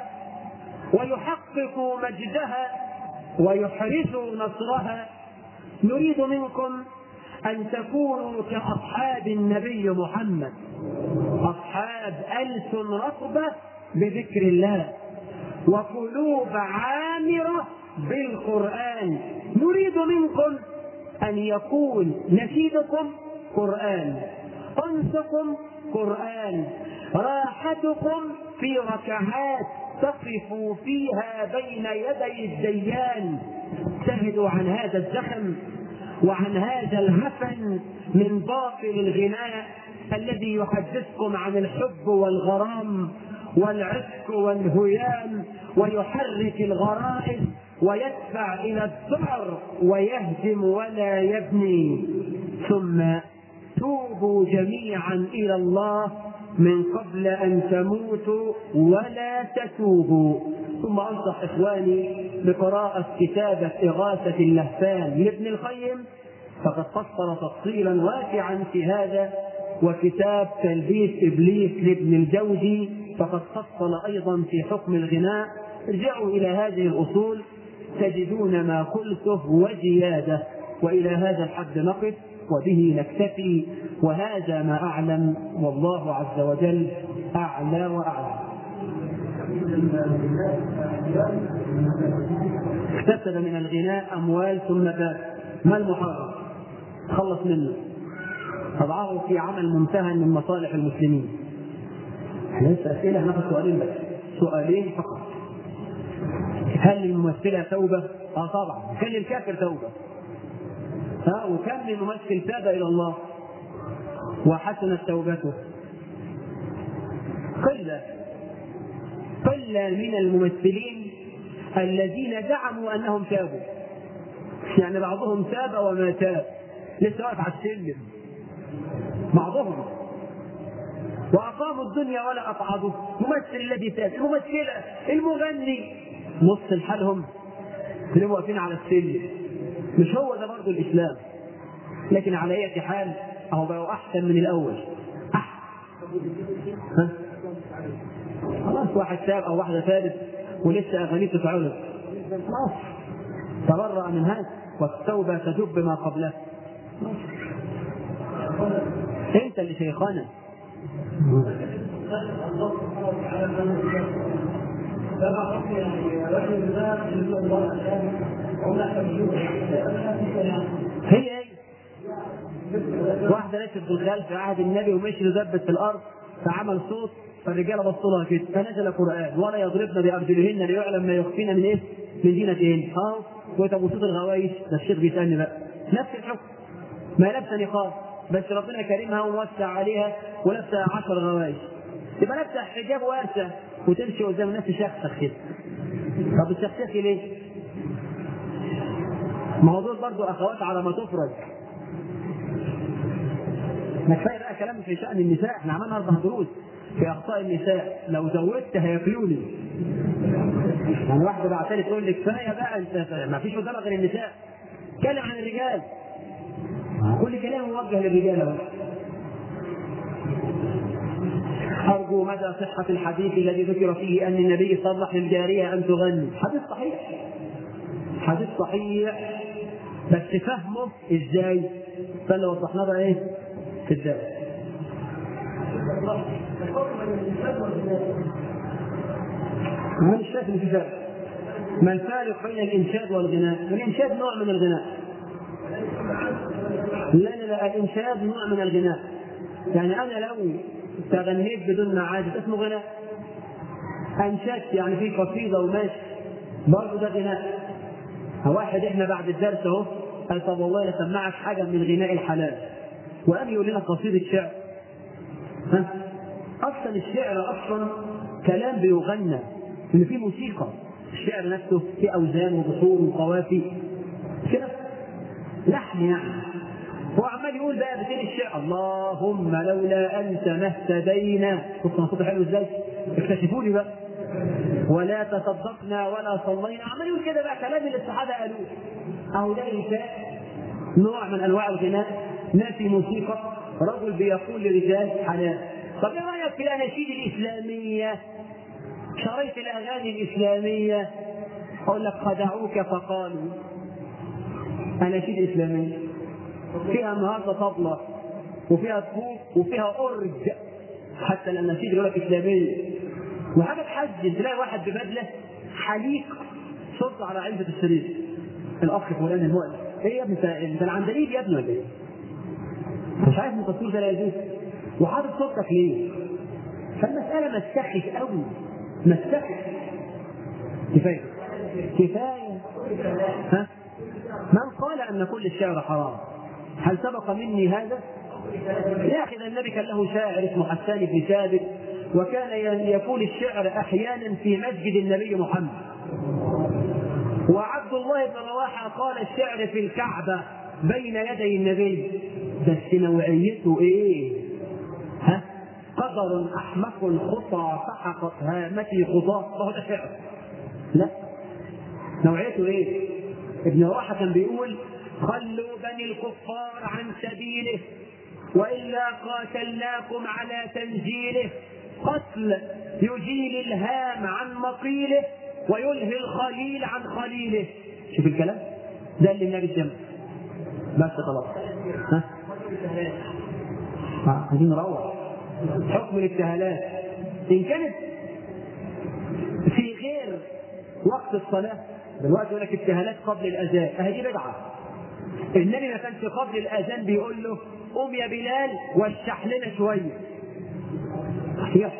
ويحققوا مجدها ويحرسوا نصرها نريد منكم أن تكونوا كأصحاب النبي محمد أصحاب ألسن رطبة بذكر الله وقلوب عامرة بالقرآن نريد منكم أن يكون نشيدكم قرآن أنسكم قرآن راحتكم في ركعات تقفوا فيها بين يدي الديان تبعدوا عن هذا الزخم وعن هذا الهفن من باطل الغناء الذي يحدثكم عن الحب والغرام والعشق والهيام ويحرك الغرائز ويدفع الى الذعر ويهدم ولا يبني ثم توبوا جميعا إلى الله من قبل أن تموتوا ولا تتوبوا ثم أنصح إخواني بقراءة كتابة إغاثة اللهفان لابن القيم فقد فصل تفصيلا واسعا في هذا وكتاب تلبيس إبليس لابن الجوزي فقد فصل أيضا في حكم الغناء ارجعوا إلى هذه الأصول تجدون ما قلته وزيادة وإلى هذا الحد نقف وبه نكتفي وهذا ما أعلم والله عز وجل أعلى وأعلم اكتسب من الغناء أموال ثم بات ما المحرم خلص منه أضعه في عمل ممتهن من مصالح المسلمين ليس أسئلة ناخذ سؤالين بس سؤالين فقط هل للممثلة توبة؟ اه طبعا كان للكافر توبة ها وكم من ممثل تاب إلى الله وحسنت توبته قلة قلة من الممثلين الذين زعموا أنهم تابوا يعني بعضهم تاب وما تاب لسه واقف على السلم بعضهم وأقاموا الدنيا ولا أقعدوا ممثل الذي تاب الممثلة المغني نص لحالهم اللي واقفين على السلم مش هو ده برضه الإسلام لكن على أي حال أهو بقوا أحسن من الأول أحسن خلاص واحد تاب أو واحدة ثالث ولسه أغانيه تتعرض خلاص تبرأ من هذا والتوبة تجب ما قبلها انت اللي شيخنا هي هي واحدة ليست بالخلف في عهد النبي ومشي يذبت في الأرض فعمل صوت فالرجاله بصوا لها كده فنزل قرآن ولا يضربن بأرجلهن ليعلم ما يخفين من إيه؟ من زينتهن اه وطب وصوت الغوايش ده الشيخ بيسألني بقى نفس الحكم ما لابسه نقاب بس ربنا كريمها وموسع عليها ولابسه 10 غوايش يبقى لابسه حجاب واسع وتمشي قدام الناس تشخصخ كده طب تشخصخي ليه؟ ما هو دول برضه اخوات على ما تفرج ما كفايه بقى كلام في شان النساء احنا عملنا اربع دروس في اخطاء النساء لو زودت هياكلوني يعني واحده بعتلي تقول لي كفايه بقى انت ما فيش قدامك غير النساء اتكلم عن الرجال كل كلام موجه للرجال اهو أرجو مدى صحة الحديث الذي ذكر فيه أن النبي صرح للجارية أن تغني، حديث صحيح. حديث صحيح بس فهمه إزاي؟ فاللي وضحنا بقى إيه؟ في الدرس. أنا مش شايف إن في فرق. ما الفارق بين الإنشاد والغناء؟ الإنشاد نوع من الغناء. لا لا لا الإنشاد نوع من الغناء. يعني أنا لو تغنيت بدون معازف اسمه غناء انشدت يعني في قصيده وماشي برضه ده غناء واحد احنا بعد الدرس اهو قال طب والله اسمعك حاجه من الغناء الحلال وقام يقول لنا قصيده شعر ها اصلا الشعر اصلا كلام بيغنى ان في موسيقى الشعر نفسه في اوزان وبحور وقوافي كده لحن يعني هو عمال يقول بقى بين الشعر اللهم لولا انت ما اهتدينا شوف صوته حلو ازاي اكتشفوا لي بقى ولا تصدقنا ولا صلينا عمال يقول كده بقى كلام اللي الصحابه قالوه اهو ده انشاء نوع من انواع الغناء ناسي موسيقى رجل بيقول لرجال حلال طب ايه رايك في الاناشيد الاسلاميه شريط الاغاني الاسلاميه اقول لك خدعوك فقالوا اناشيد اسلاميه فيها النهارده طبلة وفيها طبوق وفيها أرج حتى الأناشيد يقول لك إسلامية وحاجة تحزن تلاقي واحد ببدلة حليق صوت على علبة السرير الأخ فلان المؤلف إيه يا ابني أنت أنت العندليب يا ابني ولا إيه؟ مش عارف إن التصوير ده لا يجوز وحاطط صوتك ليه؟ فالمسألة مستخف قوي مستخف كفاية كفاية ها؟ من قال أن كل الشعر حرام هل سبق مني هذا؟ يا أخي النبي كان له شاعر اسمه حسان بن ثابت وكان يقول الشعر أحيانا في مسجد النبي محمد وعبد الله بن رواحة قال الشعر في الكعبة بين يدي النبي بس نوعيته ايه ها قدر احمق خطى سحقت هامتي خطاه ما هو ده شعر لا نوعيته ايه ابن رواحه كان بيقول خلوا بني الكفار عن سبيله والا قاتلناكم على تنزيله قتل يجيل الهام عن مقيله ويلهي الخليل عن خليله شوف الكلام ده اللي النبي الجمع بس خلاص ها ها، عايزين نروح حكم الابتهالات ان كانت في غير وقت الصلاه دلوقتي يقول لك ابتهالات قبل الاذان اهي دي بدعه النبي ما كانش قبل الاذان بيقول له قوم يا بلال واشح لنا شويه صحيح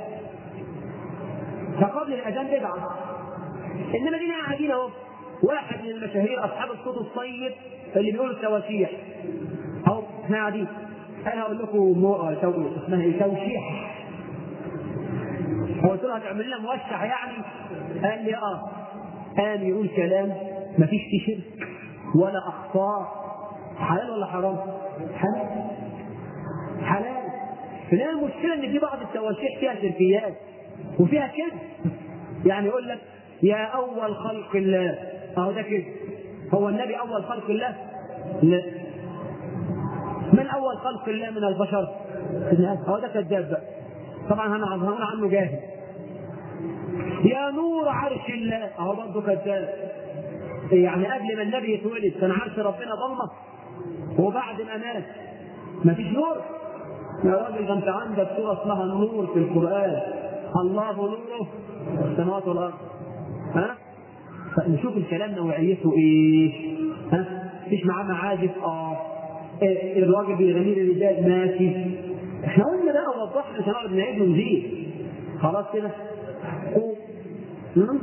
فقبل الاذان بدعه انما دينا قاعدين اهو واحد من المشاهير اصحاب الصوت الطيب اللي بيقولوا التواشيح اهو احنا قاعدين انا هقول لكم مو... تو... اسمها ايه توشيح قلت له هتعمل لنا موشح يعني قال لي اه قام يقول كلام مفيش فيه شرك ولا اخطاء حلال ولا حرام؟ حلال حلال انما المشكله ان في بعض التواشيح فيها شركيات وفيها كذب يعني يقول لك يا اول خلق الله اهو ده كده هو النبي اول خلق الله؟ لا من اول خلق الله من البشر؟ ابن آدم. هو ده كذاب بقى طبعا هنقول عنه جاهل يا نور عرش الله اهو برضه كذاب يعني قبل ما النبي يتولد كان عرش ربنا ضلمه وبعد ما مات مفيش نور يا راجل ده انت عندك سوره اسمها النور في القران الله نوره السماوات والارض ها فنشوف الكلام نوعيته ايه ها مفيش معاه معازف اه إيه الراجل بيغني للرجال ماشي احنا قلنا بقى وضحنا عشان نقعد نعيد ونزيد خلاص كده قوم. مم؟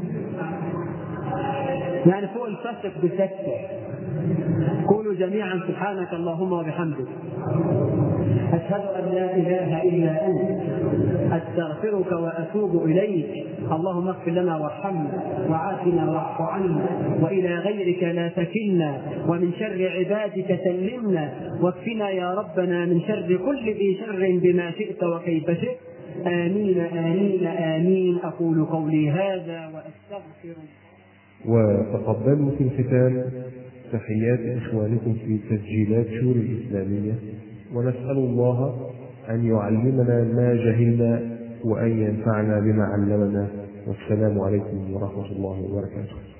يعني فوق الفسق بسكتة قولوا جميعا سبحانك اللهم وبحمدك أشهد أن لا إله إلا أنت أستغفرك وأتوب إليك اللهم اغفر لنا وارحمنا وعافنا واعف عنا وإلى غيرك لا تكلنا ومن شر عبادك سلمنا واكفنا يا ربنا من شر كل ذي شر بما شئت وكيف شئت آمين آمين آمين أقول قولي هذا وأستغفر وتقبلوا في الختام تحيات إخوانكم في تسجيلات شور الإسلامية ونسأل الله أن يعلمنا ما جهلنا وأن ينفعنا بما علمنا والسلام عليكم ورحمة الله وبركاته